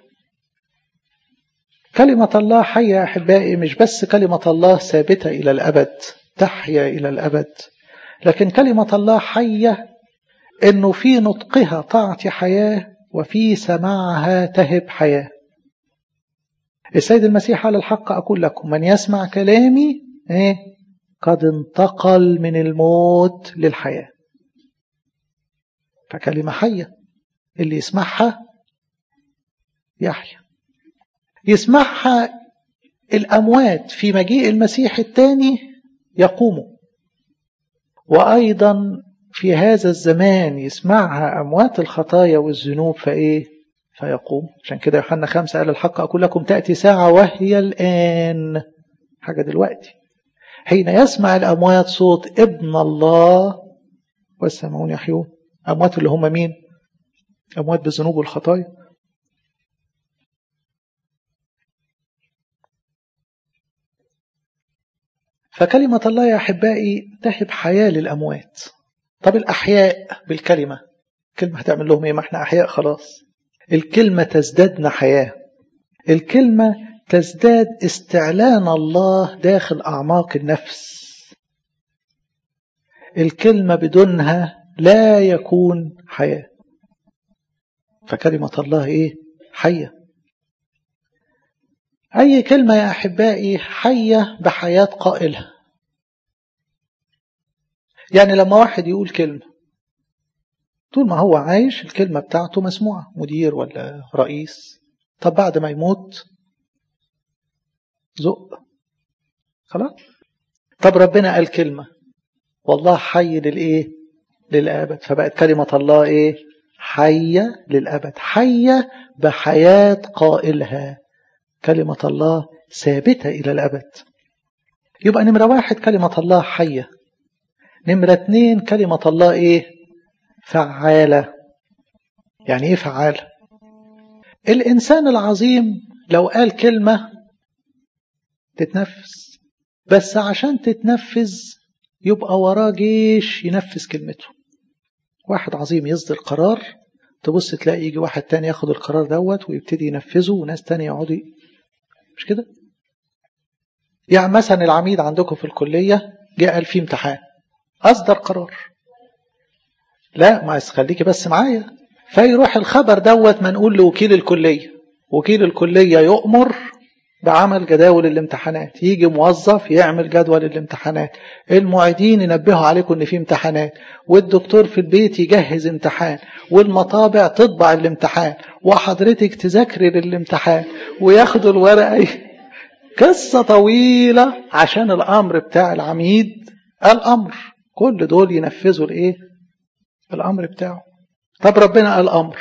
كلمة الله حية يا أحبائي مش بس كلمة الله ثابتة إلى الأبد تحيا إلى الأبد لكن كلمة الله حية إنه في نطقها تعطي حياة وفي سماعها تهب حياة السيد المسيح على الحق أقول لكم من يسمع كلامي إيه قد انتقل من الموت للحياة فكلمة حية اللي يسمعها يحيا يسمعها الأموات في مجيء المسيح الثاني يقوموا وأيضا في هذا الزمان يسمعها أموات الخطايا والذنوب فإيه فيقوم عشان كده يوحنا خمسة قال الحق أقول لكم تأتي ساعة وهي الآن حاجة دلوقتي حين يسمع الأموات صوت ابن الله والسمعون يحيون أموات اللي هم مين أموات بالذنوب والخطايا فكلمة الله يا أحبائي تهب حياة للأموات طب الأحياء بالكلمة كلمة هتعمل لهم إيه ما احنا أحياء خلاص الكلمة تزدادنا حياة الكلمة تزداد استعلان الله داخل أعماق النفس الكلمة بدونها لا يكون حياة فكلمة الله إيه حية أي كلمة يا أحبائي حية بحياة قائلها يعني لما واحد يقول كلمة طول ما هو عايش الكلمة بتاعته مسموعة مدير ولا رئيس طب بعد ما يموت زق خلاص طب ربنا قال كلمة والله حي للإيه للأبد فبقت كلمة الله إيه حية للأبد حية بحياة قائلها كلمة الله ثابتة إلى الأبد يبقى نمرة واحد كلمة الله حية نمرة اتنين كلمة الله إيه فعالة يعني إيه فعالة الإنسان العظيم لو قال كلمة تتنفذ بس عشان تتنفذ يبقى وراه جيش ينفذ كلمته واحد عظيم يصدر قرار تبص تلاقي يجي واحد تاني ياخد القرار دوت ويبتدي ينفذه وناس تانية يقعدوا مش كده يعني مثلا العميد عندكم في الكلية جاء قال فيه امتحان أصدر قرار لا ما خليكي بس معايا فيروح الخبر دوت ما نقول لوكيل الكلية وكيل الكلية يؤمر بعمل جداول الامتحانات يجي موظف يعمل جدول الامتحانات المعيدين ينبهوا عليكم ان في امتحانات والدكتور في البيت يجهز امتحان والمطابع تطبع الامتحان وحضرتك تذاكري للامتحان وياخدوا الورقه قصه طويله عشان الامر بتاع العميد الامر كل دول ينفذوا الايه الامر بتاعه طب ربنا قال امر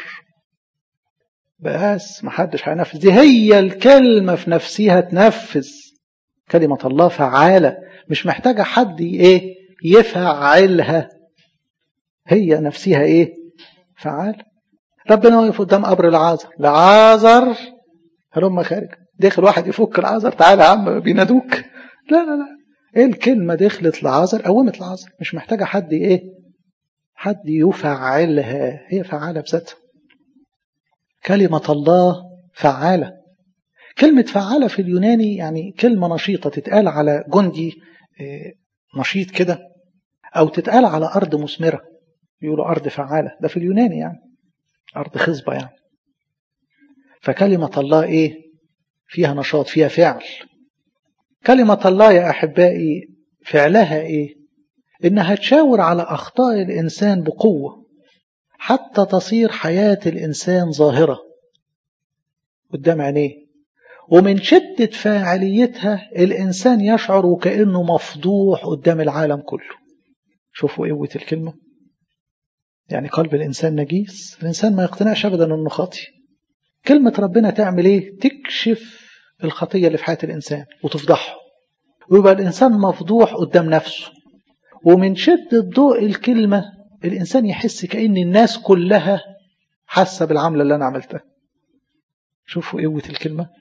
بس محدش هينفذ دي هي الكلمة في نفسها تنفذ كلمة الله فعالة مش محتاجة حد ايه يفعلها هي نفسها ايه فعالة ربنا واقف قدام قبر العازر العازر هلما خارج داخل واحد يفك العازر تعالى يا عم بينادوك لا لا لا ايه الكلمة دخلت العازر قومت العازر مش محتاجة حد ايه حد يفعلها هي فعالة بذاتها كلمة الله فعالة كلمة فعالة في اليوناني يعني كلمة نشيطة تتقال على جندي نشيط كده أو تتقال على أرض مثمرة يقولوا أرض فعالة ده في اليوناني يعني أرض خصبة يعني فكلمة الله إيه فيها نشاط فيها فعل كلمة الله يا أحبائي فعلها إيه إنها تشاور على أخطاء الإنسان بقوة حتى تصير حياة الإنسان ظاهرة قدام عينيه ومن شدة فاعليتها الإنسان يشعر وكأنه مفضوح قدام العالم كله شوفوا قوة الكلمة يعني قلب الإنسان نجيس الإنسان ما يقتنعش أبدا أنه خاطي كلمة ربنا تعمل إيه تكشف الخطية اللي في حياة الإنسان وتفضحه ويبقى الإنسان مفضوح قدام نفسه ومن شدة ضوء الكلمة الإنسان يحس كأن الناس كلها حاسة بالعملة اللي أنا عملتها شوفوا قوة الكلمة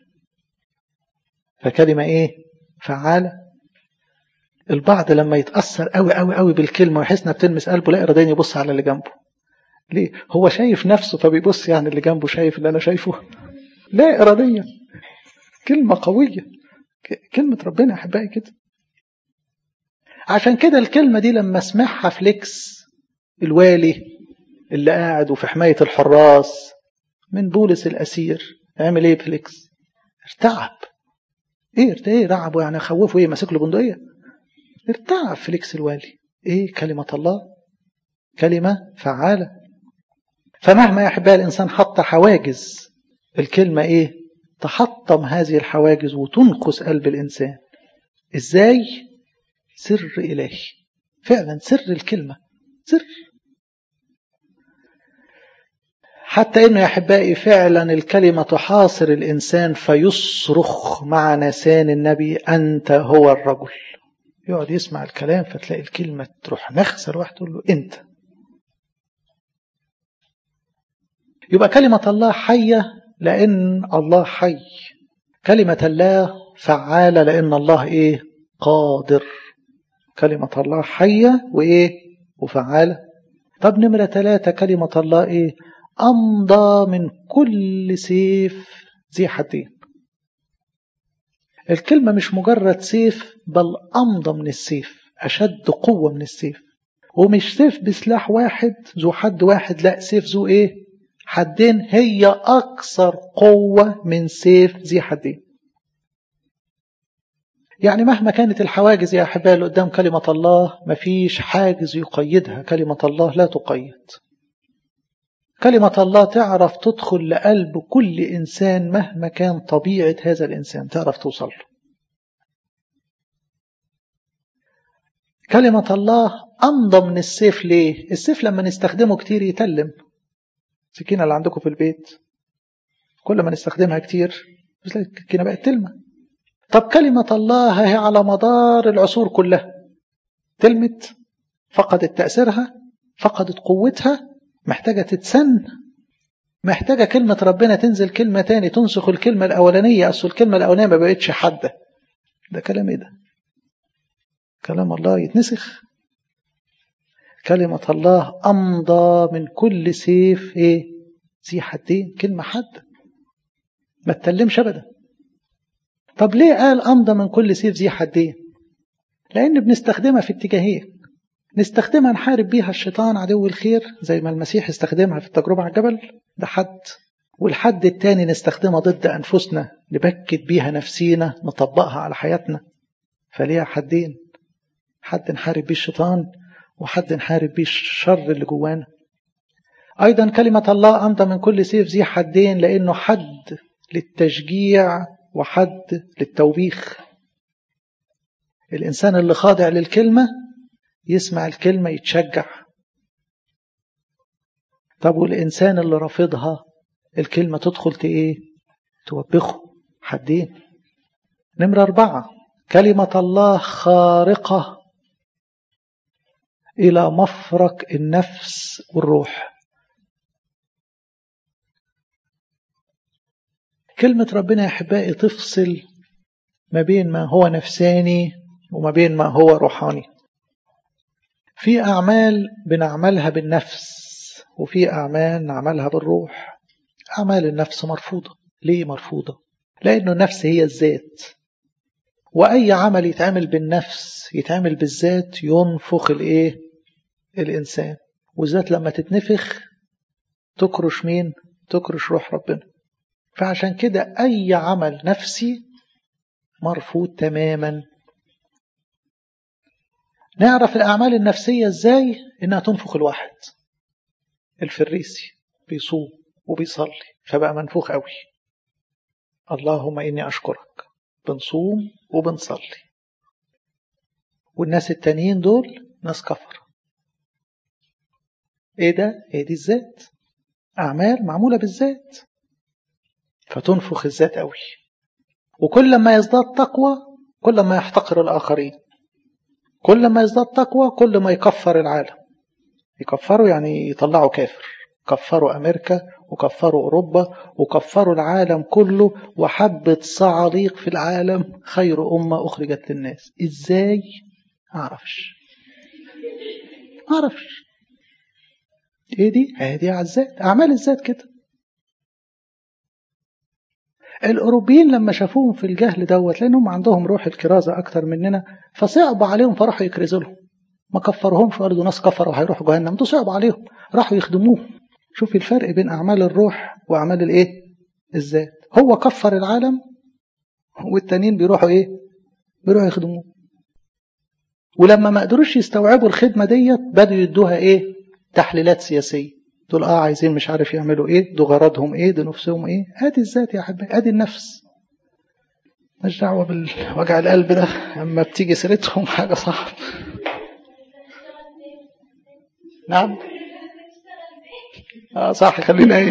فكلمة إيه فعالة البعض لما يتأثر قوي قوي قوي بالكلمة ويحس انها بتلمس قلبه لا إراديا يبص على اللي جنبه ليه هو شايف نفسه فبيبص يعني اللي جنبه شايف اللي أنا شايفه لا إراديا كلمة قوية كلمة ربنا أحبائي كده عشان كده الكلمة دي لما اسمعها فليكس الوالي اللي قاعد وفي حماية الحراس من بولس الأسير عمل ايه فليكس ارتعب ايه ارتعب ايه رعبه يعني خوفه ايه ماسك له بندقية ارتعب فليكس الوالي ايه كلمة الله كلمة فعالة فمهما يا أحبائي الإنسان حط حواجز الكلمة ايه تحطم هذه الحواجز وتنقص قلب الإنسان إزاي؟ سر إلهي فعلا سر الكلمة سر حتى إنه يا أحبائي فعلا الكلمة تحاصر الإنسان فيصرخ مع نسان النبي أنت هو الرجل يقعد يسمع الكلام فتلاقي الكلمة تروح نخسر واحد تقول له أنت يبقى كلمة الله حية لأن الله حي كلمة الله فعالة لأن الله إيه قادر كلمة الله حية وإيه وفعالة طب نمرة ثلاثة كلمة الله إيه أمضى من كل سيف ذي حدين الكلمة مش مجرد سيف بل أمضى من السيف أشد قوة من السيف ومش سيف بسلاح واحد ذو حد واحد لا سيف ذو إيه حدين هي أكثر قوة من سيف ذي حدين يعني مهما كانت الحواجز يا أحبائي اللي قدام كلمة الله مفيش حاجز يقيدها كلمة الله لا تقيد كلمة الله تعرف تدخل لقلب كل إنسان مهما كان طبيعة هذا الإنسان تعرف توصل له كلمة الله أمضى من السيف ليه؟ السيف لما نستخدمه كتير يتلم السكينة اللي عندكم في البيت كل ما نستخدمها كتير السكينة بقت تلمة طب كلمة الله هي على مدار العصور كلها تلمت فقدت تأثيرها فقدت قوتها محتاجة تتسن محتاجة كلمة ربنا تنزل كلمة تاني تنسخ الكلمة الأولانية أصل الكلمة الأولانية ما بقتش حادة ده كلام إيه ده كلام الله يتنسخ كلمة الله أمضى من كل سيف إيه ذي حدين كلمة حادة ما تتلمش أبدا طب ليه قال أمضى من كل سيف ذي حدين لأن بنستخدمها في اتجاهين نستخدمها نحارب بيها الشيطان عدو الخير زي ما المسيح استخدمها في التجربة على الجبل ده حد والحد التاني نستخدمها ضد أنفسنا نبكت بيها نفسينا نطبقها على حياتنا فليها حدين حد نحارب بيه الشيطان وحد نحارب بيه الشر اللي جوانا أيضا كلمة الله أمضى من كل سيف ذي حدين لأنه حد للتشجيع وحد للتوبيخ الإنسان اللي خاضع للكلمة يسمع الكلمة يتشجع طب والإنسان اللي رافضها الكلمة تدخل إيه توبخه حدين نمرة أربعة كلمة الله خارقة إلى مفرق النفس والروح كلمة ربنا يا أحبائي تفصل ما بين ما هو نفساني وما بين ما هو روحاني في أعمال بنعملها بالنفس وفي أعمال نعملها بالروح أعمال النفس مرفوضة ليه مرفوضة؟ لأنه النفس هي الذات وأي عمل يتعمل بالنفس يتعمل بالذات ينفخ الإيه؟ الإنسان والذات لما تتنفخ تكرش مين؟ تكرش روح ربنا فعشان كده أي عمل نفسي مرفوض تماما نعرف الأعمال النفسية إزاي إنها تنفخ الواحد الفريسي بيصوم وبيصلي فبقى منفوخ قوي اللهم إني أشكرك بنصوم وبنصلي والناس التانيين دول ناس كفر ايه ده ايه دي الذات اعمال معموله بالذات فتنفخ الذات قوي وكل ما يزداد تقوى كل ما يحتقر الاخرين كل ما يزداد تقوى كل ما يكفر العالم يكفروا يعني يطلعوا كافر كفروا أمريكا وكفروا أوروبا وكفروا العالم كله وحبة صعاليق في العالم خير أمة أخرجت للناس إزاي؟ أعرفش أعرفش إيه دي؟ هذه على الذات أعمال الذات كده الأوروبيين لما شافوهم في الجهل دوت لأنهم عندهم روح الكرازة أكتر مننا فصعبوا عليهم فراحوا يكرزوا لهم ما كفرهمش وقالوا ناس كفروا هيروحوا جهنم دول صعبوا عليهم راحوا يخدموه شوف الفرق بين أعمال الروح وأعمال الإيه الذات هو كفر العالم والتانيين بيروحوا إيه بيروحوا يخدموه ولما ما قدروش يستوعبوا الخدمة ديت بدوا يدوها إيه تحليلات سياسية دول اه عايزين مش عارف يعملوا ايه دول غرضهم ايه دول نفسهم ايه ادي الذات يا حبيبي ادي النفس مش دعوه بالوجع القلب ده اما بتيجي سيرتهم حاجه صعبه نعم اه صح خلينا نايم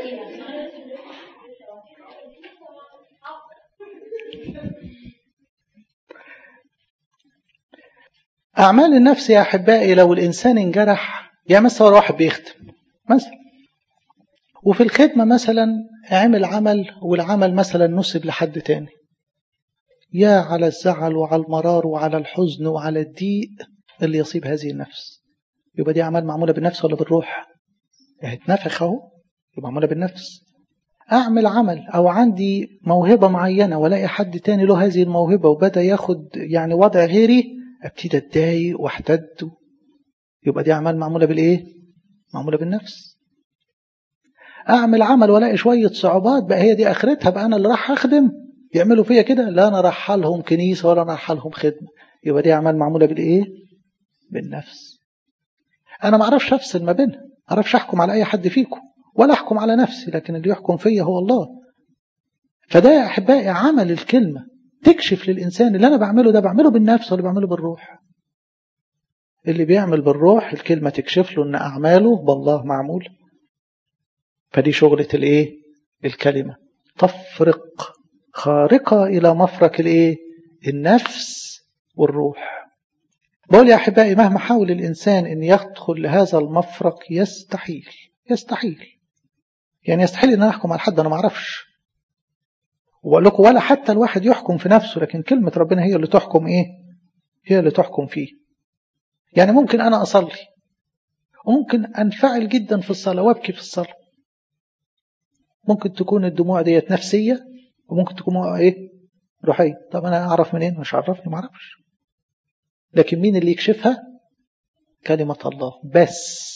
أعمال النفس يا أحبائي لو الإنسان انجرح يعني مثلا واحد بيخدم مثلا وفي الخدمة مثلا عمل عمل والعمل مثلا نسب لحد تاني يا على الزعل وعلى المرار وعلى الحزن وعلى الضيق اللي يصيب هذه النفس يبقى دي أعمال معمولة بالنفس ولا بالروح؟ اتنفخ أهو يبقى معمولة بالنفس أعمل عمل أو عندي موهبة معينة ولاقي حد تاني له هذه الموهبة وبدأ ياخد يعني وضع غيري ابتدي اتضايق واحتد يبقى دي اعمال معموله بالايه معموله بالنفس اعمل عمل والاقي شويه صعوبات بقى هي دي اخرتها بقى انا اللي راح اخدم يعملوا فيا كده لا انا راح لهم كنيسه ولا راح لهم خدمه يبقى دي اعمال معموله بالايه بالنفس انا ما اعرفش افصل ما بينها ما اعرفش احكم على اي حد فيكم ولا احكم على نفسي لكن اللي يحكم فيا هو الله فده يا احبائي عمل الكلمه تكشف للإنسان اللي أنا بعمله ده بعمله بالنفس ولا بعمله بالروح اللي بيعمل بالروح الكلمة تكشف له أن أعماله بالله معمول فدي شغلة الإيه الكلمة تفرق خارقة إلى مفرق الإيه النفس والروح بقول يا أحبائي مهما حاول الإنسان أن يدخل لهذا المفرق يستحيل يستحيل يعني يستحيل أن أنا أحكم على حد أنا ما أعرفش وبقول لكم ولا حتى الواحد يحكم في نفسه لكن كلمة ربنا هي اللي تحكم إيه هي اللي تحكم فيه يعني ممكن أنا أصلي وممكن أنفعل جدا في الصلاة وأبكي في الصلاة ممكن تكون الدموع ديت نفسية وممكن تكون إيه روحية طب أنا أعرف منين مش عرفني ما أعرفش لكن مين اللي يكشفها كلمة الله بس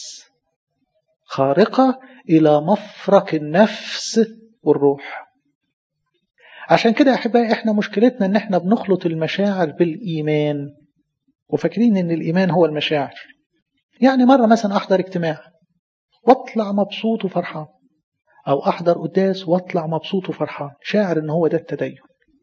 خارقة إلى مفرق النفس والروح عشان كده يا أحبائي إحنا مشكلتنا إن إحنا بنخلط المشاعر بالإيمان وفاكرين إن الإيمان هو المشاعر يعني مرة مثلا أحضر اجتماع واطلع مبسوط وفرحان أو أحضر قداس واطلع مبسوط وفرحان شاعر إن هو ده التدين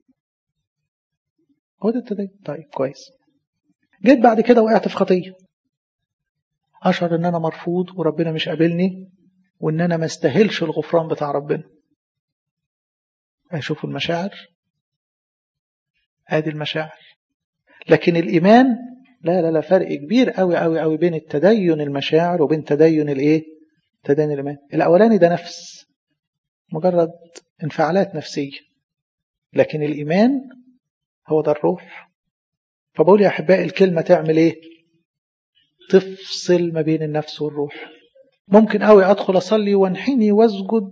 هو ده التدين طيب كويس جيت بعد كده وقعت في خطية أشعر إن أنا مرفوض وربنا مش قابلني وإن أنا ما استاهلش الغفران بتاع ربنا أشوفوا المشاعر ادي المشاعر لكن الإيمان لا لا لا فرق كبير قوي قوي قوي بين التدين المشاعر وبين تدين الايه تدين الإيمان الأولاني ده نفس مجرد انفعالات نفسية لكن الإيمان هو ده الروح فبقول يا أحبائي الكلمة تعمل إيه تفصل ما بين النفس والروح ممكن قوي أدخل أصلي وانحني واسجد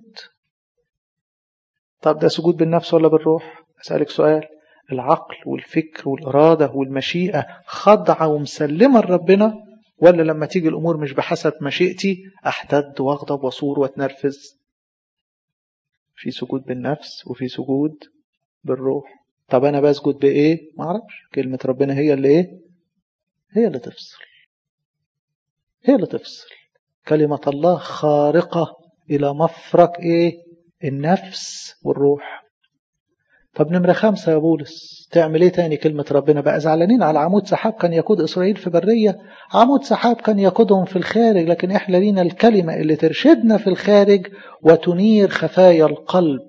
طب ده سجود بالنفس ولا بالروح أسألك سؤال العقل والفكر والإرادة والمشيئة خضعة ومسلمة لربنا ولا لما تيجي الأمور مش بحسب مشيئتي أحتد وأغضب وصور وأتنرفز في سجود بالنفس وفي سجود بالروح طب أنا بسجد بإيه ما أعرفش كلمة ربنا هي اللي إيه هي اللي تفصل هي اللي تفصل كلمة الله خارقة إلى مفرق إيه النفس والروح طب نمرة خمسة يا بولس تعمل ايه تاني كلمة ربنا بقى زعلانين على عمود سحاب كان يقود إسرائيل في برية عمود سحاب كان يقودهم في الخارج لكن احنا لينا الكلمة اللي ترشدنا في الخارج وتنير خفايا القلب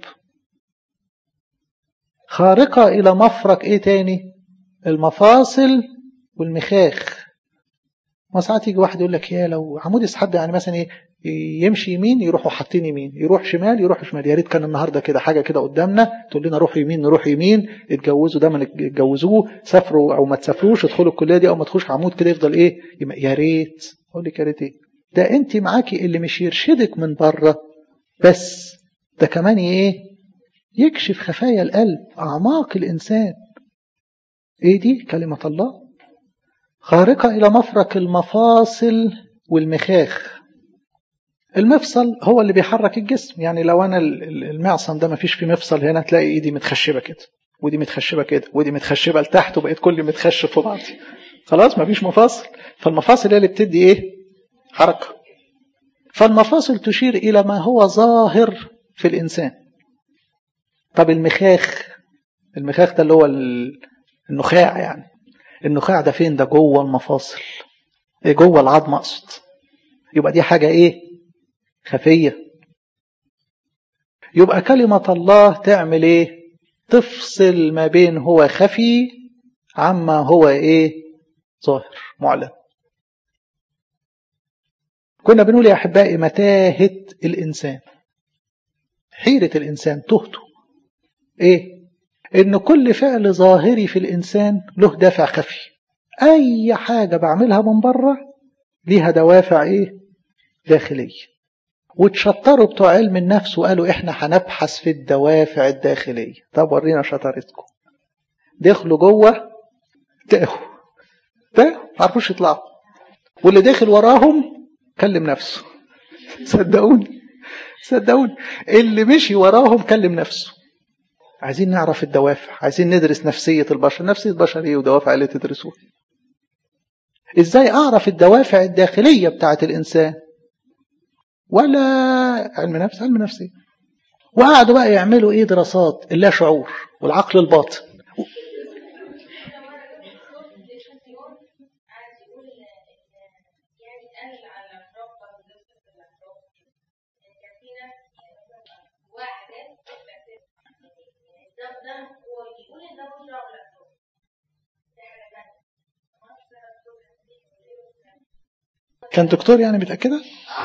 خارقة إلى مفرق ايه تاني المفاصل والمخاخ ما ساعات يجي واحد يقول لك يا لو عمود السحاب يعني مثلا ايه يمشي يمين يروحوا حاطين يمين يروح شمال يروح شمال يا ريت كان النهارده كده حاجه كده قدامنا تقول لنا روحوا يمين نروح يمين اتجوزوا ده ما اتجوزوه سافروا او ما تسافروش ادخلوا الكليه دي او ما تخش عمود كده يفضل ايه يا ريت اقول لك يا ريت ايه ده انت معاكي اللي مش يرشدك من بره بس ده كمان ايه يكشف خفايا القلب اعماق الانسان ايه دي كلمه الله خارقه الى مفرق المفاصل والمخاخ المفصل هو اللي بيحرك الجسم يعني لو انا المعصم ده ما فيش فيه مفصل هنا تلاقي ايدي متخشبه كده ودي متخشبه كده ودي متخشبه لتحت وبقيت كل متخشب في بعض خلاص ما فيش مفاصل فالمفاصل هي اللي بتدي ايه حركه فالمفاصل تشير إلى ما هو ظاهر في الإنسان طب المخاخ المخاخ ده اللي هو النخاع يعني النخاع ده فين ده جوه المفاصل إيه جوه العظم اقصد يبقى دي حاجة ايه خفية يبقى كلمة الله تعمل ايه تفصل ما بين هو خفي عما هو ايه ظاهر معلن كنا بنقول يا احبائي متاهة الانسان حيرة الانسان تهته ايه ان كل فعل ظاهري في الانسان له دافع خفي اي حاجة بعملها من بره ليها دوافع ايه داخلية وتشطروا بتوع علم النفس وقالوا احنا هنبحث في الدوافع الداخلية طب ورينا شطارتكم دخلوا جوه تاهوا تاهوا معرفوش يطلعوا واللي داخل وراهم كلم نفسه صدقوني صدقوني اللي مشي وراهم كلم نفسه عايزين نعرف الدوافع عايزين ندرس نفسية البشر نفسية البشر ايه ودوافع اللي تدرسوها ازاي اعرف الدوافع الداخلية بتاعت الانسان ولا علم نفس علم نفسي وقعدوا بقى يعملوا ايه دراسات اللا شعور والعقل الباطن كان دكتور يعني متأكدة؟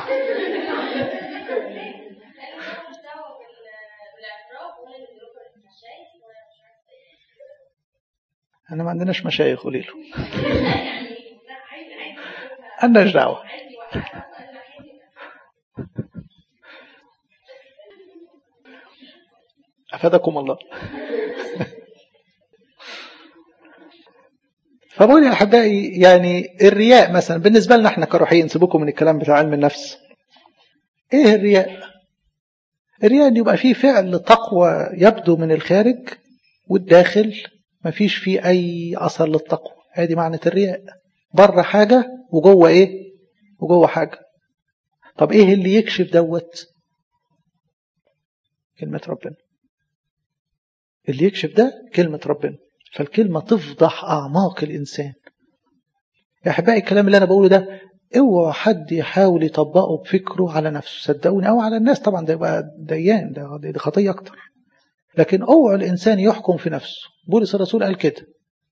احنا ما عندناش مشايخ قولي له عندناش دعوة أفادكم الله فبقول يا أحبائي يعني الرياء مثلا بالنسبة لنا احنا كروحيين سيبوكم من الكلام بتاع علم النفس ايه الرياء الرياء ان يبقى فيه فعل تقوى يبدو من الخارج والداخل ما فيش فيه أي أثر للتقوى هذه معنى الرياء بره حاجة وجوه إيه وجوه حاجة طب إيه اللي يكشف دوت كلمة ربنا اللي يكشف ده كلمة ربنا فالكلمة تفضح أعماق الإنسان يا أحبائي الكلام اللي أنا بقوله ده اوعى حد يحاول يطبقه بفكره على نفسه صدقوني أو على الناس طبعا ده يبقى ديان ده, ده خطية أكتر لكن اوعى الإنسان يحكم في نفسه بولس الرسول قال كده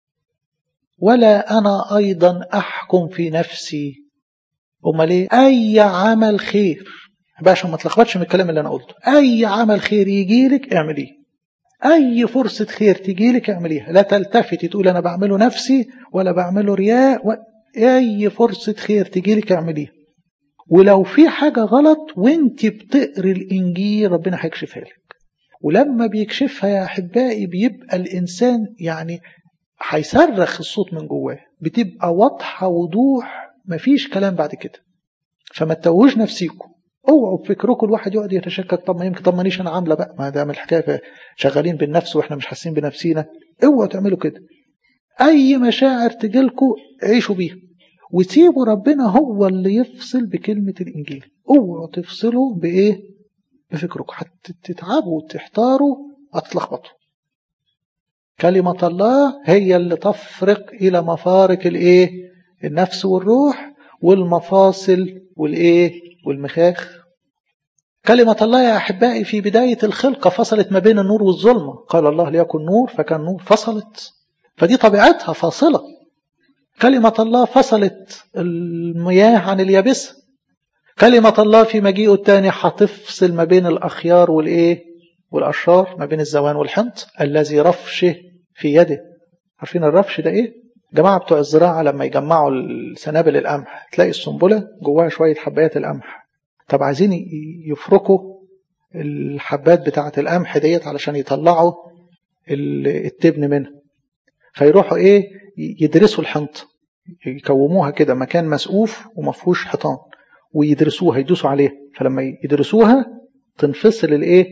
ولا أنا أيضا أحكم في نفسي أمال إيه أي عمل خير باشا ما تلخبطش من الكلام اللي أنا قلته أي عمل خير يجي لك اعمليه أي فرصة خير تجي لك اعمليها لا تلتفتي تقول أنا بعمله نفسي ولا بعمله رياء و... أي فرصة خير تجي لك اعمليها ولو في حاجة غلط وانت بتقري الإنجيل ربنا هيكشفها لك ولما بيكشفها يا أحبائي بيبقى الإنسان يعني هيصرخ الصوت من جواه بتبقى واضحة وضوح مفيش كلام بعد كده فما تتوهوش نفسيكم اوعوا بفكركم الواحد يقعد يتشكك طب ما يمكن طب مانيش انا عامله بقى ما ده من الحكايه شغالين بالنفس واحنا مش حاسين بنفسينا اوعوا تعملوا كده اي مشاعر تجيلكم عيشوا بيها وسيبوا ربنا هو اللي يفصل بكلمه الانجيل اوعوا تفصلوا بايه بفكركم هتتعبوا وتحتاروا هتتلخبطوا كلمة الله هي اللي تفرق إلى مفارق الإيه؟ النفس والروح والمفاصل والإيه؟ والمخاخ كلمة الله يا أحبائي في بداية الخلقة فصلت ما بين النور والظلمة قال الله ليكن نور فكان نور فصلت فدي طبيعتها فاصلة كلمة الله فصلت المياه عن اليابسة كلمة الله في مجيئه الثاني هتفصل ما بين الأخيار والإيه والأشرار ما بين الزوان والحنط الذي رفشه في يده عارفين الرفش ده إيه جماعة بتوع الزراعة لما يجمعوا السنابل القمح تلاقي السنبلة جواها شوية حبايات القمح طب عايزين يفركوا الحبات بتاعة القمح ديت علشان يطلعوا التبن منها فيروحوا ايه يدرسوا الحنطة يكوموها كده مكان مسقوف ومفهوش حيطان ويدرسوها يدوسوا عليها فلما يدرسوها تنفصل الايه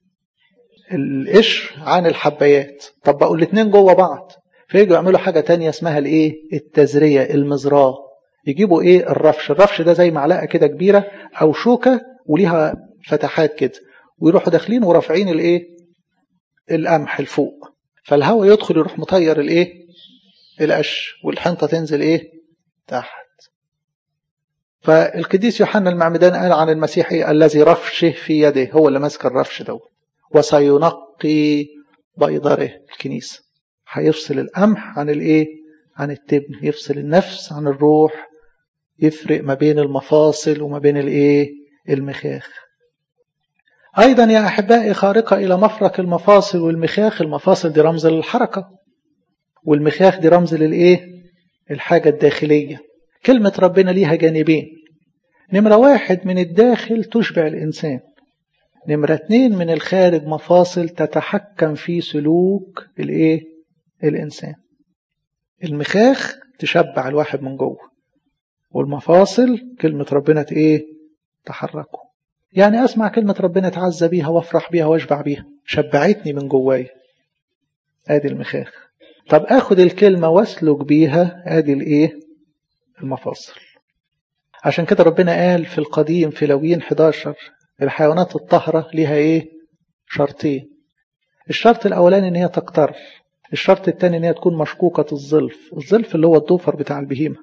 القشر عن الحبايات طب بقوا الاتنين جوه بعض فيجوا يعملوا حاجة تانية اسمها الايه التزرية المزراه يجيبوا ايه الرفش الرفش ده زي معلقه كده كبيره او شوكه وليها فتحات كده ويروحوا داخلين ورافعين الايه القمح لفوق فالهواء يدخل يروح مطير الايه القش والحنطه تنزل ايه تحت فالقديس يوحنا المعمدان قال عن المسيح إيه؟ الذي رفشه في يده هو اللي ماسك الرفش دوت وسينقي بيضره الكنيسه هيفصل القمح عن الايه عن التبن يفصل النفس عن الروح يفرق ما بين المفاصل وما بين الايه المخاخ ايضا يا احبائي خارقه الى مفرق المفاصل والمخاخ المفاصل دي رمز للحركه والمخاخ دي رمز للايه الحاجه الداخليه كلمه ربنا ليها جانبين نمره واحد من الداخل تشبع الانسان نمره اتنين من الخارج مفاصل تتحكم في سلوك الايه الانسان المخاخ تشبع الواحد من جوه والمفاصل كلمة ربنا ايه تحركه يعني اسمع كلمة ربنا اتعزى بيها وافرح بيها واشبع بيها شبعتني من جواي ادي المخاخ طب اخد الكلمة واسلك بيها ادي الايه المفاصل عشان كده ربنا قال في القديم في لويين 11 الحيوانات الطاهرة ليها ايه شرطين الشرط الاولاني ان هي تقتر الشرط الثاني ان هي تكون مشكوكة الظلف الظلف اللي هو الضفر بتاع البهيمة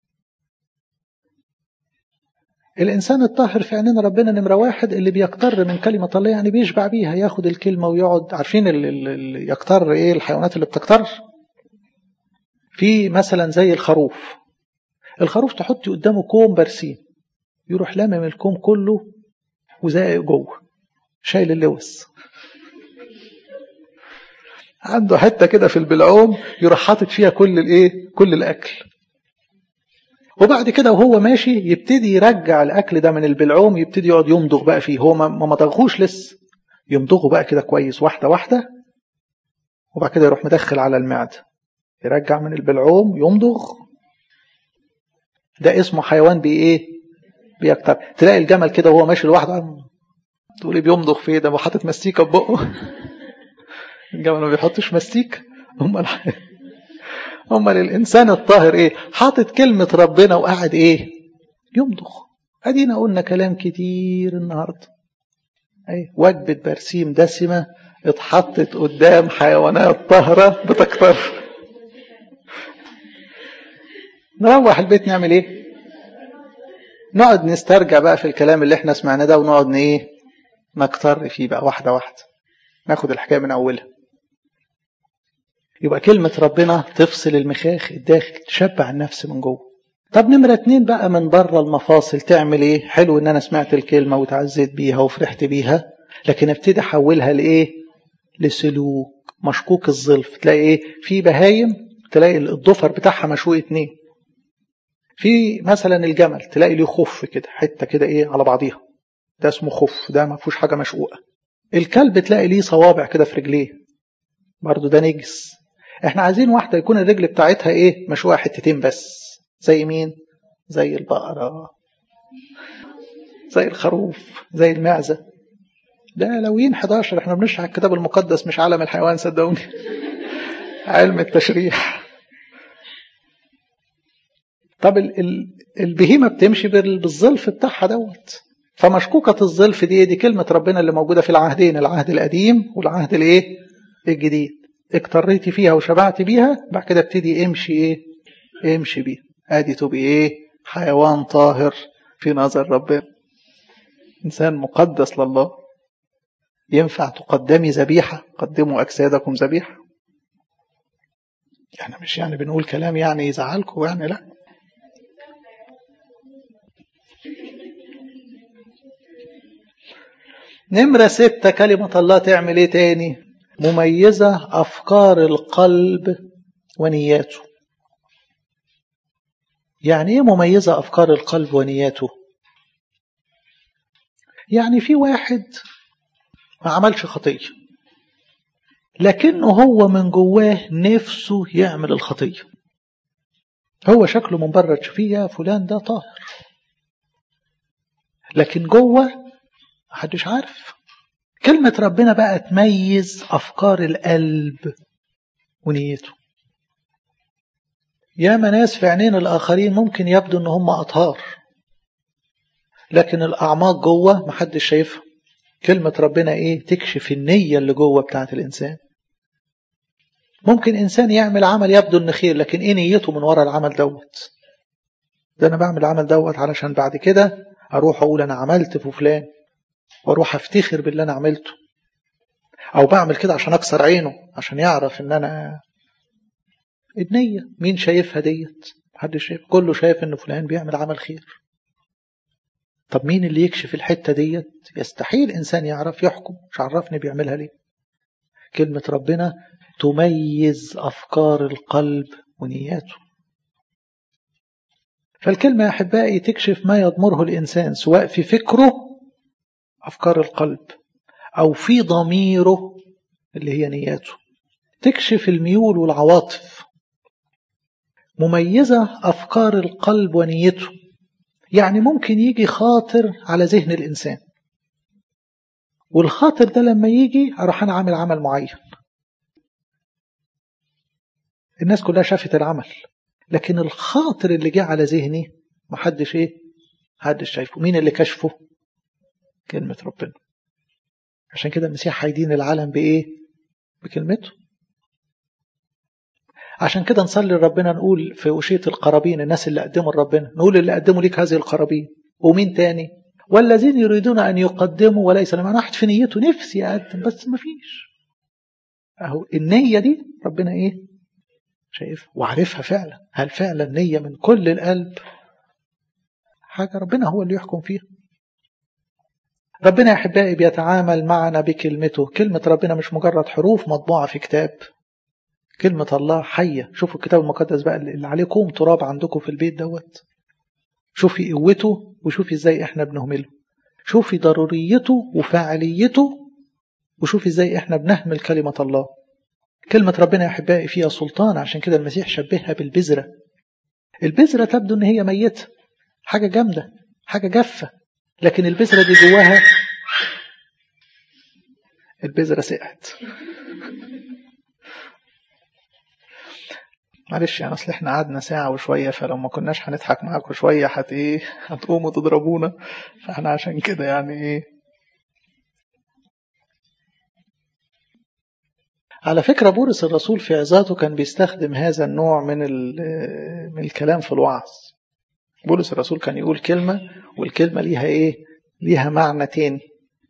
الإنسان الطاهر في عينين ربنا نمرة واحد اللي بيقتر من كلمة الله يعني بيشبع بيها ياخد الكلمة ويقعد عارفين اللي يقتر إيه الحيوانات اللي بتقتر في مثلا زي الخروف الخروف تحطي قدامه كوم برسيم يروح لامم الكوم كله وزائق جوه شايل اللوز عنده حته كده في البلعوم يروح حاطط فيها كل الايه كل الاكل وبعد كده وهو ماشي يبتدي يرجع الاكل ده من البلعوم يبتدي يقعد يمضغ بقى فيه هو ما مضغوش لسه يمضغه بقى كده كويس واحده واحده وبعد كده يروح مدخل على المعده يرجع من البلعوم يمضغ ده اسمه حيوان بي ايه بيكتر تلاقي الجمل كده وهو ماشي لوحده تقولي بيمضغ في ايه ده حاطط مستيكه في بقه الجمل ما بيحطش مستيك امال امال الانسان الطاهر ايه حاطط كلمه ربنا وقاعد ايه يمضغ ادينا قلنا كلام كتير النهارده اي وجبه برسيم دسمه اتحطت قدام حيوانات طاهره بتكتر نروح البيت نعمل ايه نقعد نسترجع بقى في الكلام اللي احنا سمعناه ده ونقعد ايه نكتر فيه بقى واحده واحده ناخد الحكايه من اولها يبقى كلمة ربنا تفصل المخاخ الداخل تشبع النفس من جوه طب نمرة اتنين بقى من بره المفاصل تعمل ايه حلو ان انا سمعت الكلمة وتعزيت بيها وفرحت بيها لكن ابتدي احولها لايه لسلوك مشكوك الظلف تلاقي ايه في بهايم تلاقي الضفر بتاعها مشوق اتنين في مثلا الجمل تلاقي ليه خف كده حته كده ايه على بعضيها ده اسمه خف ده ما فيهوش حاجه مشقوقه الكلب تلاقي ليه صوابع كده في رجليه برضو ده نجس احنا عايزين واحدة يكون الرجل بتاعتها ايه مشوقة حتتين بس زي مين زي البقرة زي الخروف زي المعزة ده لوين 11 احنا بنشرح الكتاب المقدس مش عالم الحيوان صدقوني علم التشريح طب ال ال البهيمة بتمشي بالظلف بتاعها دوت فمشكوكة الظلف دي دي كلمة ربنا اللي موجودة في العهدين العهد القديم والعهد الايه الجديد اكتريتي فيها وشبعت بيها بعد كده ابتدي امشي ايه امشي بيها ادي تبقي ايه حيوان طاهر في نظر ربنا انسان مقدس لله ينفع تقدمي ذبيحه قدموا اجسادكم ذبيحه احنا مش يعني بنقول كلام يعني يزعلكم يعني لا نمرة ستة كلمة الله تعمل ايه تاني مميزة أفكار القلب ونياته يعني ايه مميزة أفكار القلب ونياته يعني في واحد ما عملش خطية لكنه هو من جواه نفسه يعمل الخطية هو شكله من بره تشوفيه يا فلان ده طاهر لكن جوه محدش عارف كلمة ربنا بقى تميز أفكار القلب ونيته يا ناس في عينين الآخرين ممكن يبدو إن هم أطهار لكن الأعماق جوه محدش شايفها كلمة ربنا إيه تكشف النية اللي جوه بتاعت الإنسان ممكن إنسان يعمل عمل يبدو إنه خير لكن إيه نيته من ورا العمل دوت ده أنا بعمل العمل دوت علشان بعد كده أروح أقول أنا عملت في فلان وأروح أفتخر باللي أنا عملته أو بعمل كده عشان أكسر عينه عشان يعرف إن أنا النية مين شايفها ديت محدش شايف كله شايف إن فلان بيعمل عمل خير طب مين اللي يكشف الحتة ديت يستحيل إنسان يعرف يحكم مش عرفني بيعملها ليه كلمة ربنا تميز أفكار القلب ونياته فالكلمة يا أحبائي تكشف ما يضمره الإنسان سواء في فكره أفكار القلب أو في ضميره اللي هي نياته تكشف الميول والعواطف مميزة أفكار القلب ونيته يعني ممكن يجي خاطر على ذهن الإنسان والخاطر ده لما يجي أروح أنا عامل عمل معين الناس كلها شافت العمل لكن الخاطر اللي جه على ذهني محدش ايه محدش شايفه مين اللي كشفه كلمة ربنا عشان كده المسيح هيدين العالم بإيه بكلمته عشان كده نصلي لربنا نقول في وشية القرابين الناس اللي قدموا لربنا نقول اللي قدموا ليك هذه القرابين ومين تاني والذين يريدون أن يقدموا وليس لما واحد في نيته نفسي أقدم بس ما فيش أهو النية دي ربنا إيه شايف وعارفها فعلا هل فعلا نية من كل القلب حاجة ربنا هو اللي يحكم فيها ربنا يا أحبائي بيتعامل معنا بكلمته كلمة ربنا مش مجرد حروف مطبوعة في كتاب كلمة الله حية شوفوا الكتاب المقدس بقى اللي عليكم تراب عندكم في البيت دوت شوفي قوته وشوفي ازاي احنا بنهمله شوفي ضروريته وفاعليته وشوفي ازاي احنا بنهمل كلمة الله كلمة ربنا يا أحبائي فيها سلطان عشان كده المسيح شبهها بالبذرة البذرة تبدو ان هي ميتة حاجة جامدة حاجة جافة لكن البذرة دي جواها البذرة سقعت معلش يعني اصل احنا قعدنا ساعة وشوية فلو ما كناش هنضحك معاكم شوية هت ايه هتقوموا تضربونا فاحنا عشان كده يعني ايه على فكرة بولس الرسول في عظاته كان بيستخدم هذا النوع من من الكلام في الوعظ بولس الرسول كان يقول كلمة والكلمة ليها ايه ليها معنى تاني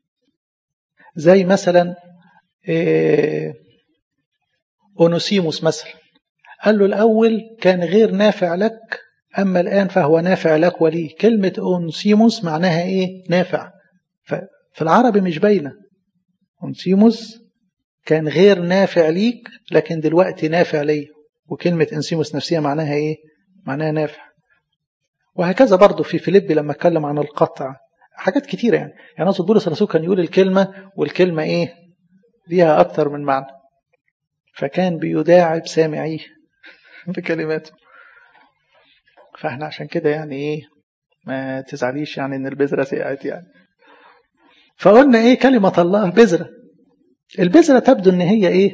زي مثلا إيه أونوسيموس مثلا قال له الأول كان غير نافع لك أما الآن فهو نافع لك ولي كلمة أونسيموس معناها إيه نافع في العربي مش باينة أونسيموس كان غير نافع ليك لكن دلوقتي نافع لي وكلمة أنسيموس نفسية معناها إيه معناها نافع وهكذا برضه في فيليبي لما اتكلم عن القطع حاجات كتيرة يعني يعني أقصد بولس الرسول كان يقول الكلمة والكلمة إيه ليها أكثر من معنى فكان بيداعب سامعيه بكلماته فاحنا عشان كده يعني ايه ما تزعليش يعني ان البذره سقعت يعني فقلنا ايه كلمه الله بذره البذره تبدو ان هي ايه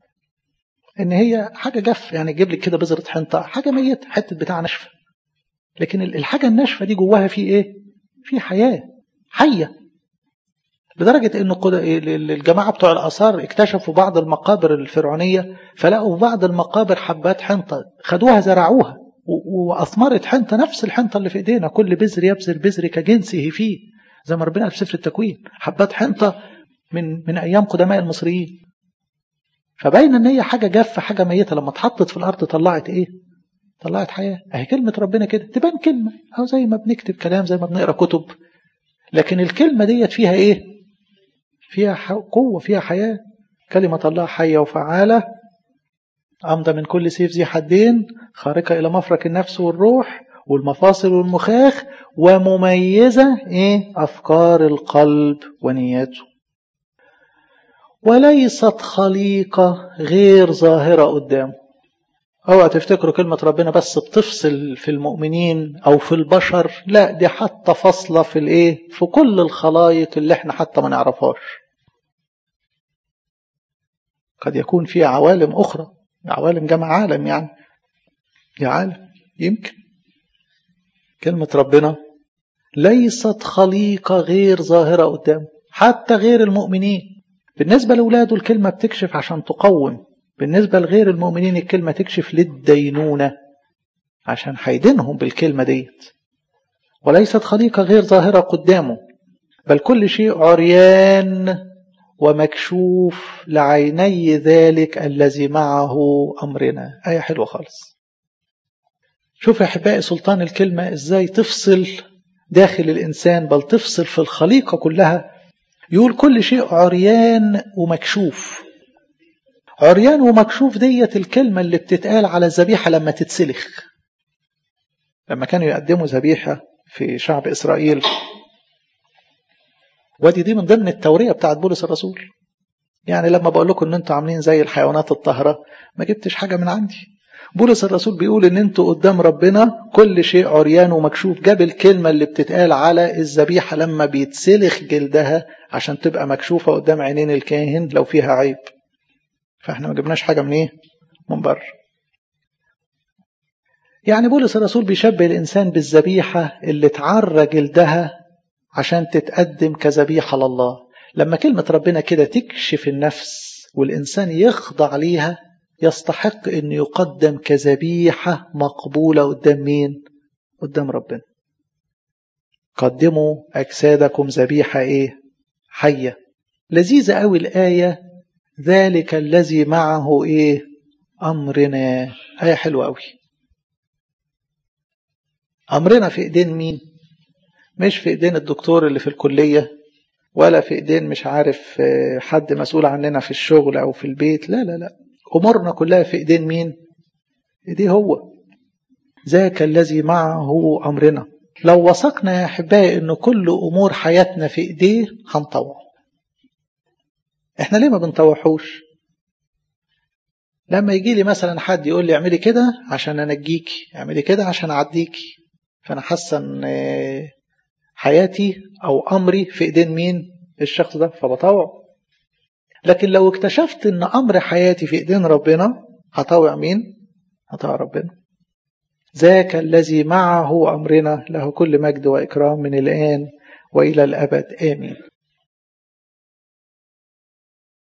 ان هي حاجه جف يعني تجيب لك كده بذره حنطه حاجه ميته حته بتاع ناشفه لكن الحاجه الناشفه دي جواها في ايه في حياه حيه لدرجة أن الجماعة بتوع الآثار اكتشفوا بعض المقابر الفرعونية فلقوا في بعض المقابر حبات حنطة خدوها زرعوها وأثمرت حنطة نفس الحنطة اللي في إيدينا كل بذر يبذر بذر كجنسه فيه زي ما ربنا قال في سفر التكوين حبات حنطة من من أيام قدماء المصريين فباين ان هي حاجه جافه حاجه ميته لما اتحطت في الارض طلعت ايه طلعت حياه اهي كلمه ربنا كده تبان كلمه او زي ما بنكتب كلام زي ما بنقرا كتب لكن الكلمه ديت فيها ايه فيها قوه فيها حياه كلمه الله حيه وفعاله أمضى من كل سيف ذي حدين خارقة إلى مفرق النفس والروح والمفاصل والمخاخ ومميزة إيه؟ أفكار القلب ونياته وليست خليقة غير ظاهرة قدامه اوعى تفتكروا كلمة ربنا بس بتفصل في المؤمنين أو في البشر لا دي حتى فاصلة في الإيه في كل الخلايق اللي احنا حتى ما نعرفهاش قد يكون في عوالم أخرى عوالم جمع عالم يعني يا عالم يمكن كلمة ربنا ليست خليقة غير ظاهرة قدامه حتى غير المؤمنين بالنسبة لأولاده الكلمة بتكشف عشان تقوم بالنسبة لغير المؤمنين الكلمة تكشف للدينونة عشان هيدينهم بالكلمة ديت وليست خليقة غير ظاهرة قدامه بل كل شيء عريان ومكشوف لعيني ذلك الذي معه أمرنا آية حلوة خالص شوف يا أحبائي سلطان الكلمة إزاي تفصل داخل الإنسان بل تفصل في الخليقة كلها يقول كل شيء عريان ومكشوف عريان ومكشوف ديت الكلمة اللي بتتقال على الذبيحة لما تتسلخ لما كانوا يقدموا ذبيحة في شعب إسرائيل ودي دي من ضمن التورية بتاعت بولس الرسول يعني لما بقول لكم ان انتوا عاملين زي الحيوانات الطاهرة ما جبتش حاجة من عندي بولس الرسول بيقول ان انتوا قدام ربنا كل شيء عريان ومكشوف جاب الكلمة اللي بتتقال على الذبيحة لما بيتسلخ جلدها عشان تبقى مكشوفة قدام عينين الكاهن لو فيها عيب فاحنا ما جبناش حاجة من ايه من بره يعني بولس الرسول بيشبه الإنسان بالذبيحة اللي تعرى جلدها عشان تتقدم كذبيحة لله لما كلمة ربنا كده تكشف النفس والإنسان يخضع ليها يستحق أن يقدم كذبيحة مقبولة قدام مين؟ قدام ربنا قدموا أجسادكم ذبيحة إيه؟ حية لذيذة أوي الآية ذلك الذي معه إيه؟ أمرنا آية حلوة أوي أمرنا في إيدين مين؟ مش في إيدين الدكتور اللي في الكلية ولا في إيدين مش عارف حد مسؤول عننا في الشغل أو في البيت لا لا لا أمورنا كلها في إيدين مين؟ إيديه هو ذاك الذي معه أمرنا لو وثقنا يا أحبائي أن كل أمور حياتنا في إيديه هنطوعه إحنا ليه ما بنطوعوش؟ لما يجي لي مثلا حد يقول لي اعملي كده عشان انجيكي اعملي كده عشان اعديكي فانا حاسه ان حياتي او امري في ايدين مين الشخص ده فبطوع لكن لو اكتشفت ان امر حياتي في ايدين ربنا هطوع مين هطوع ربنا ذاك الذي معه امرنا له كل مجد واكرام من الان والى الابد امين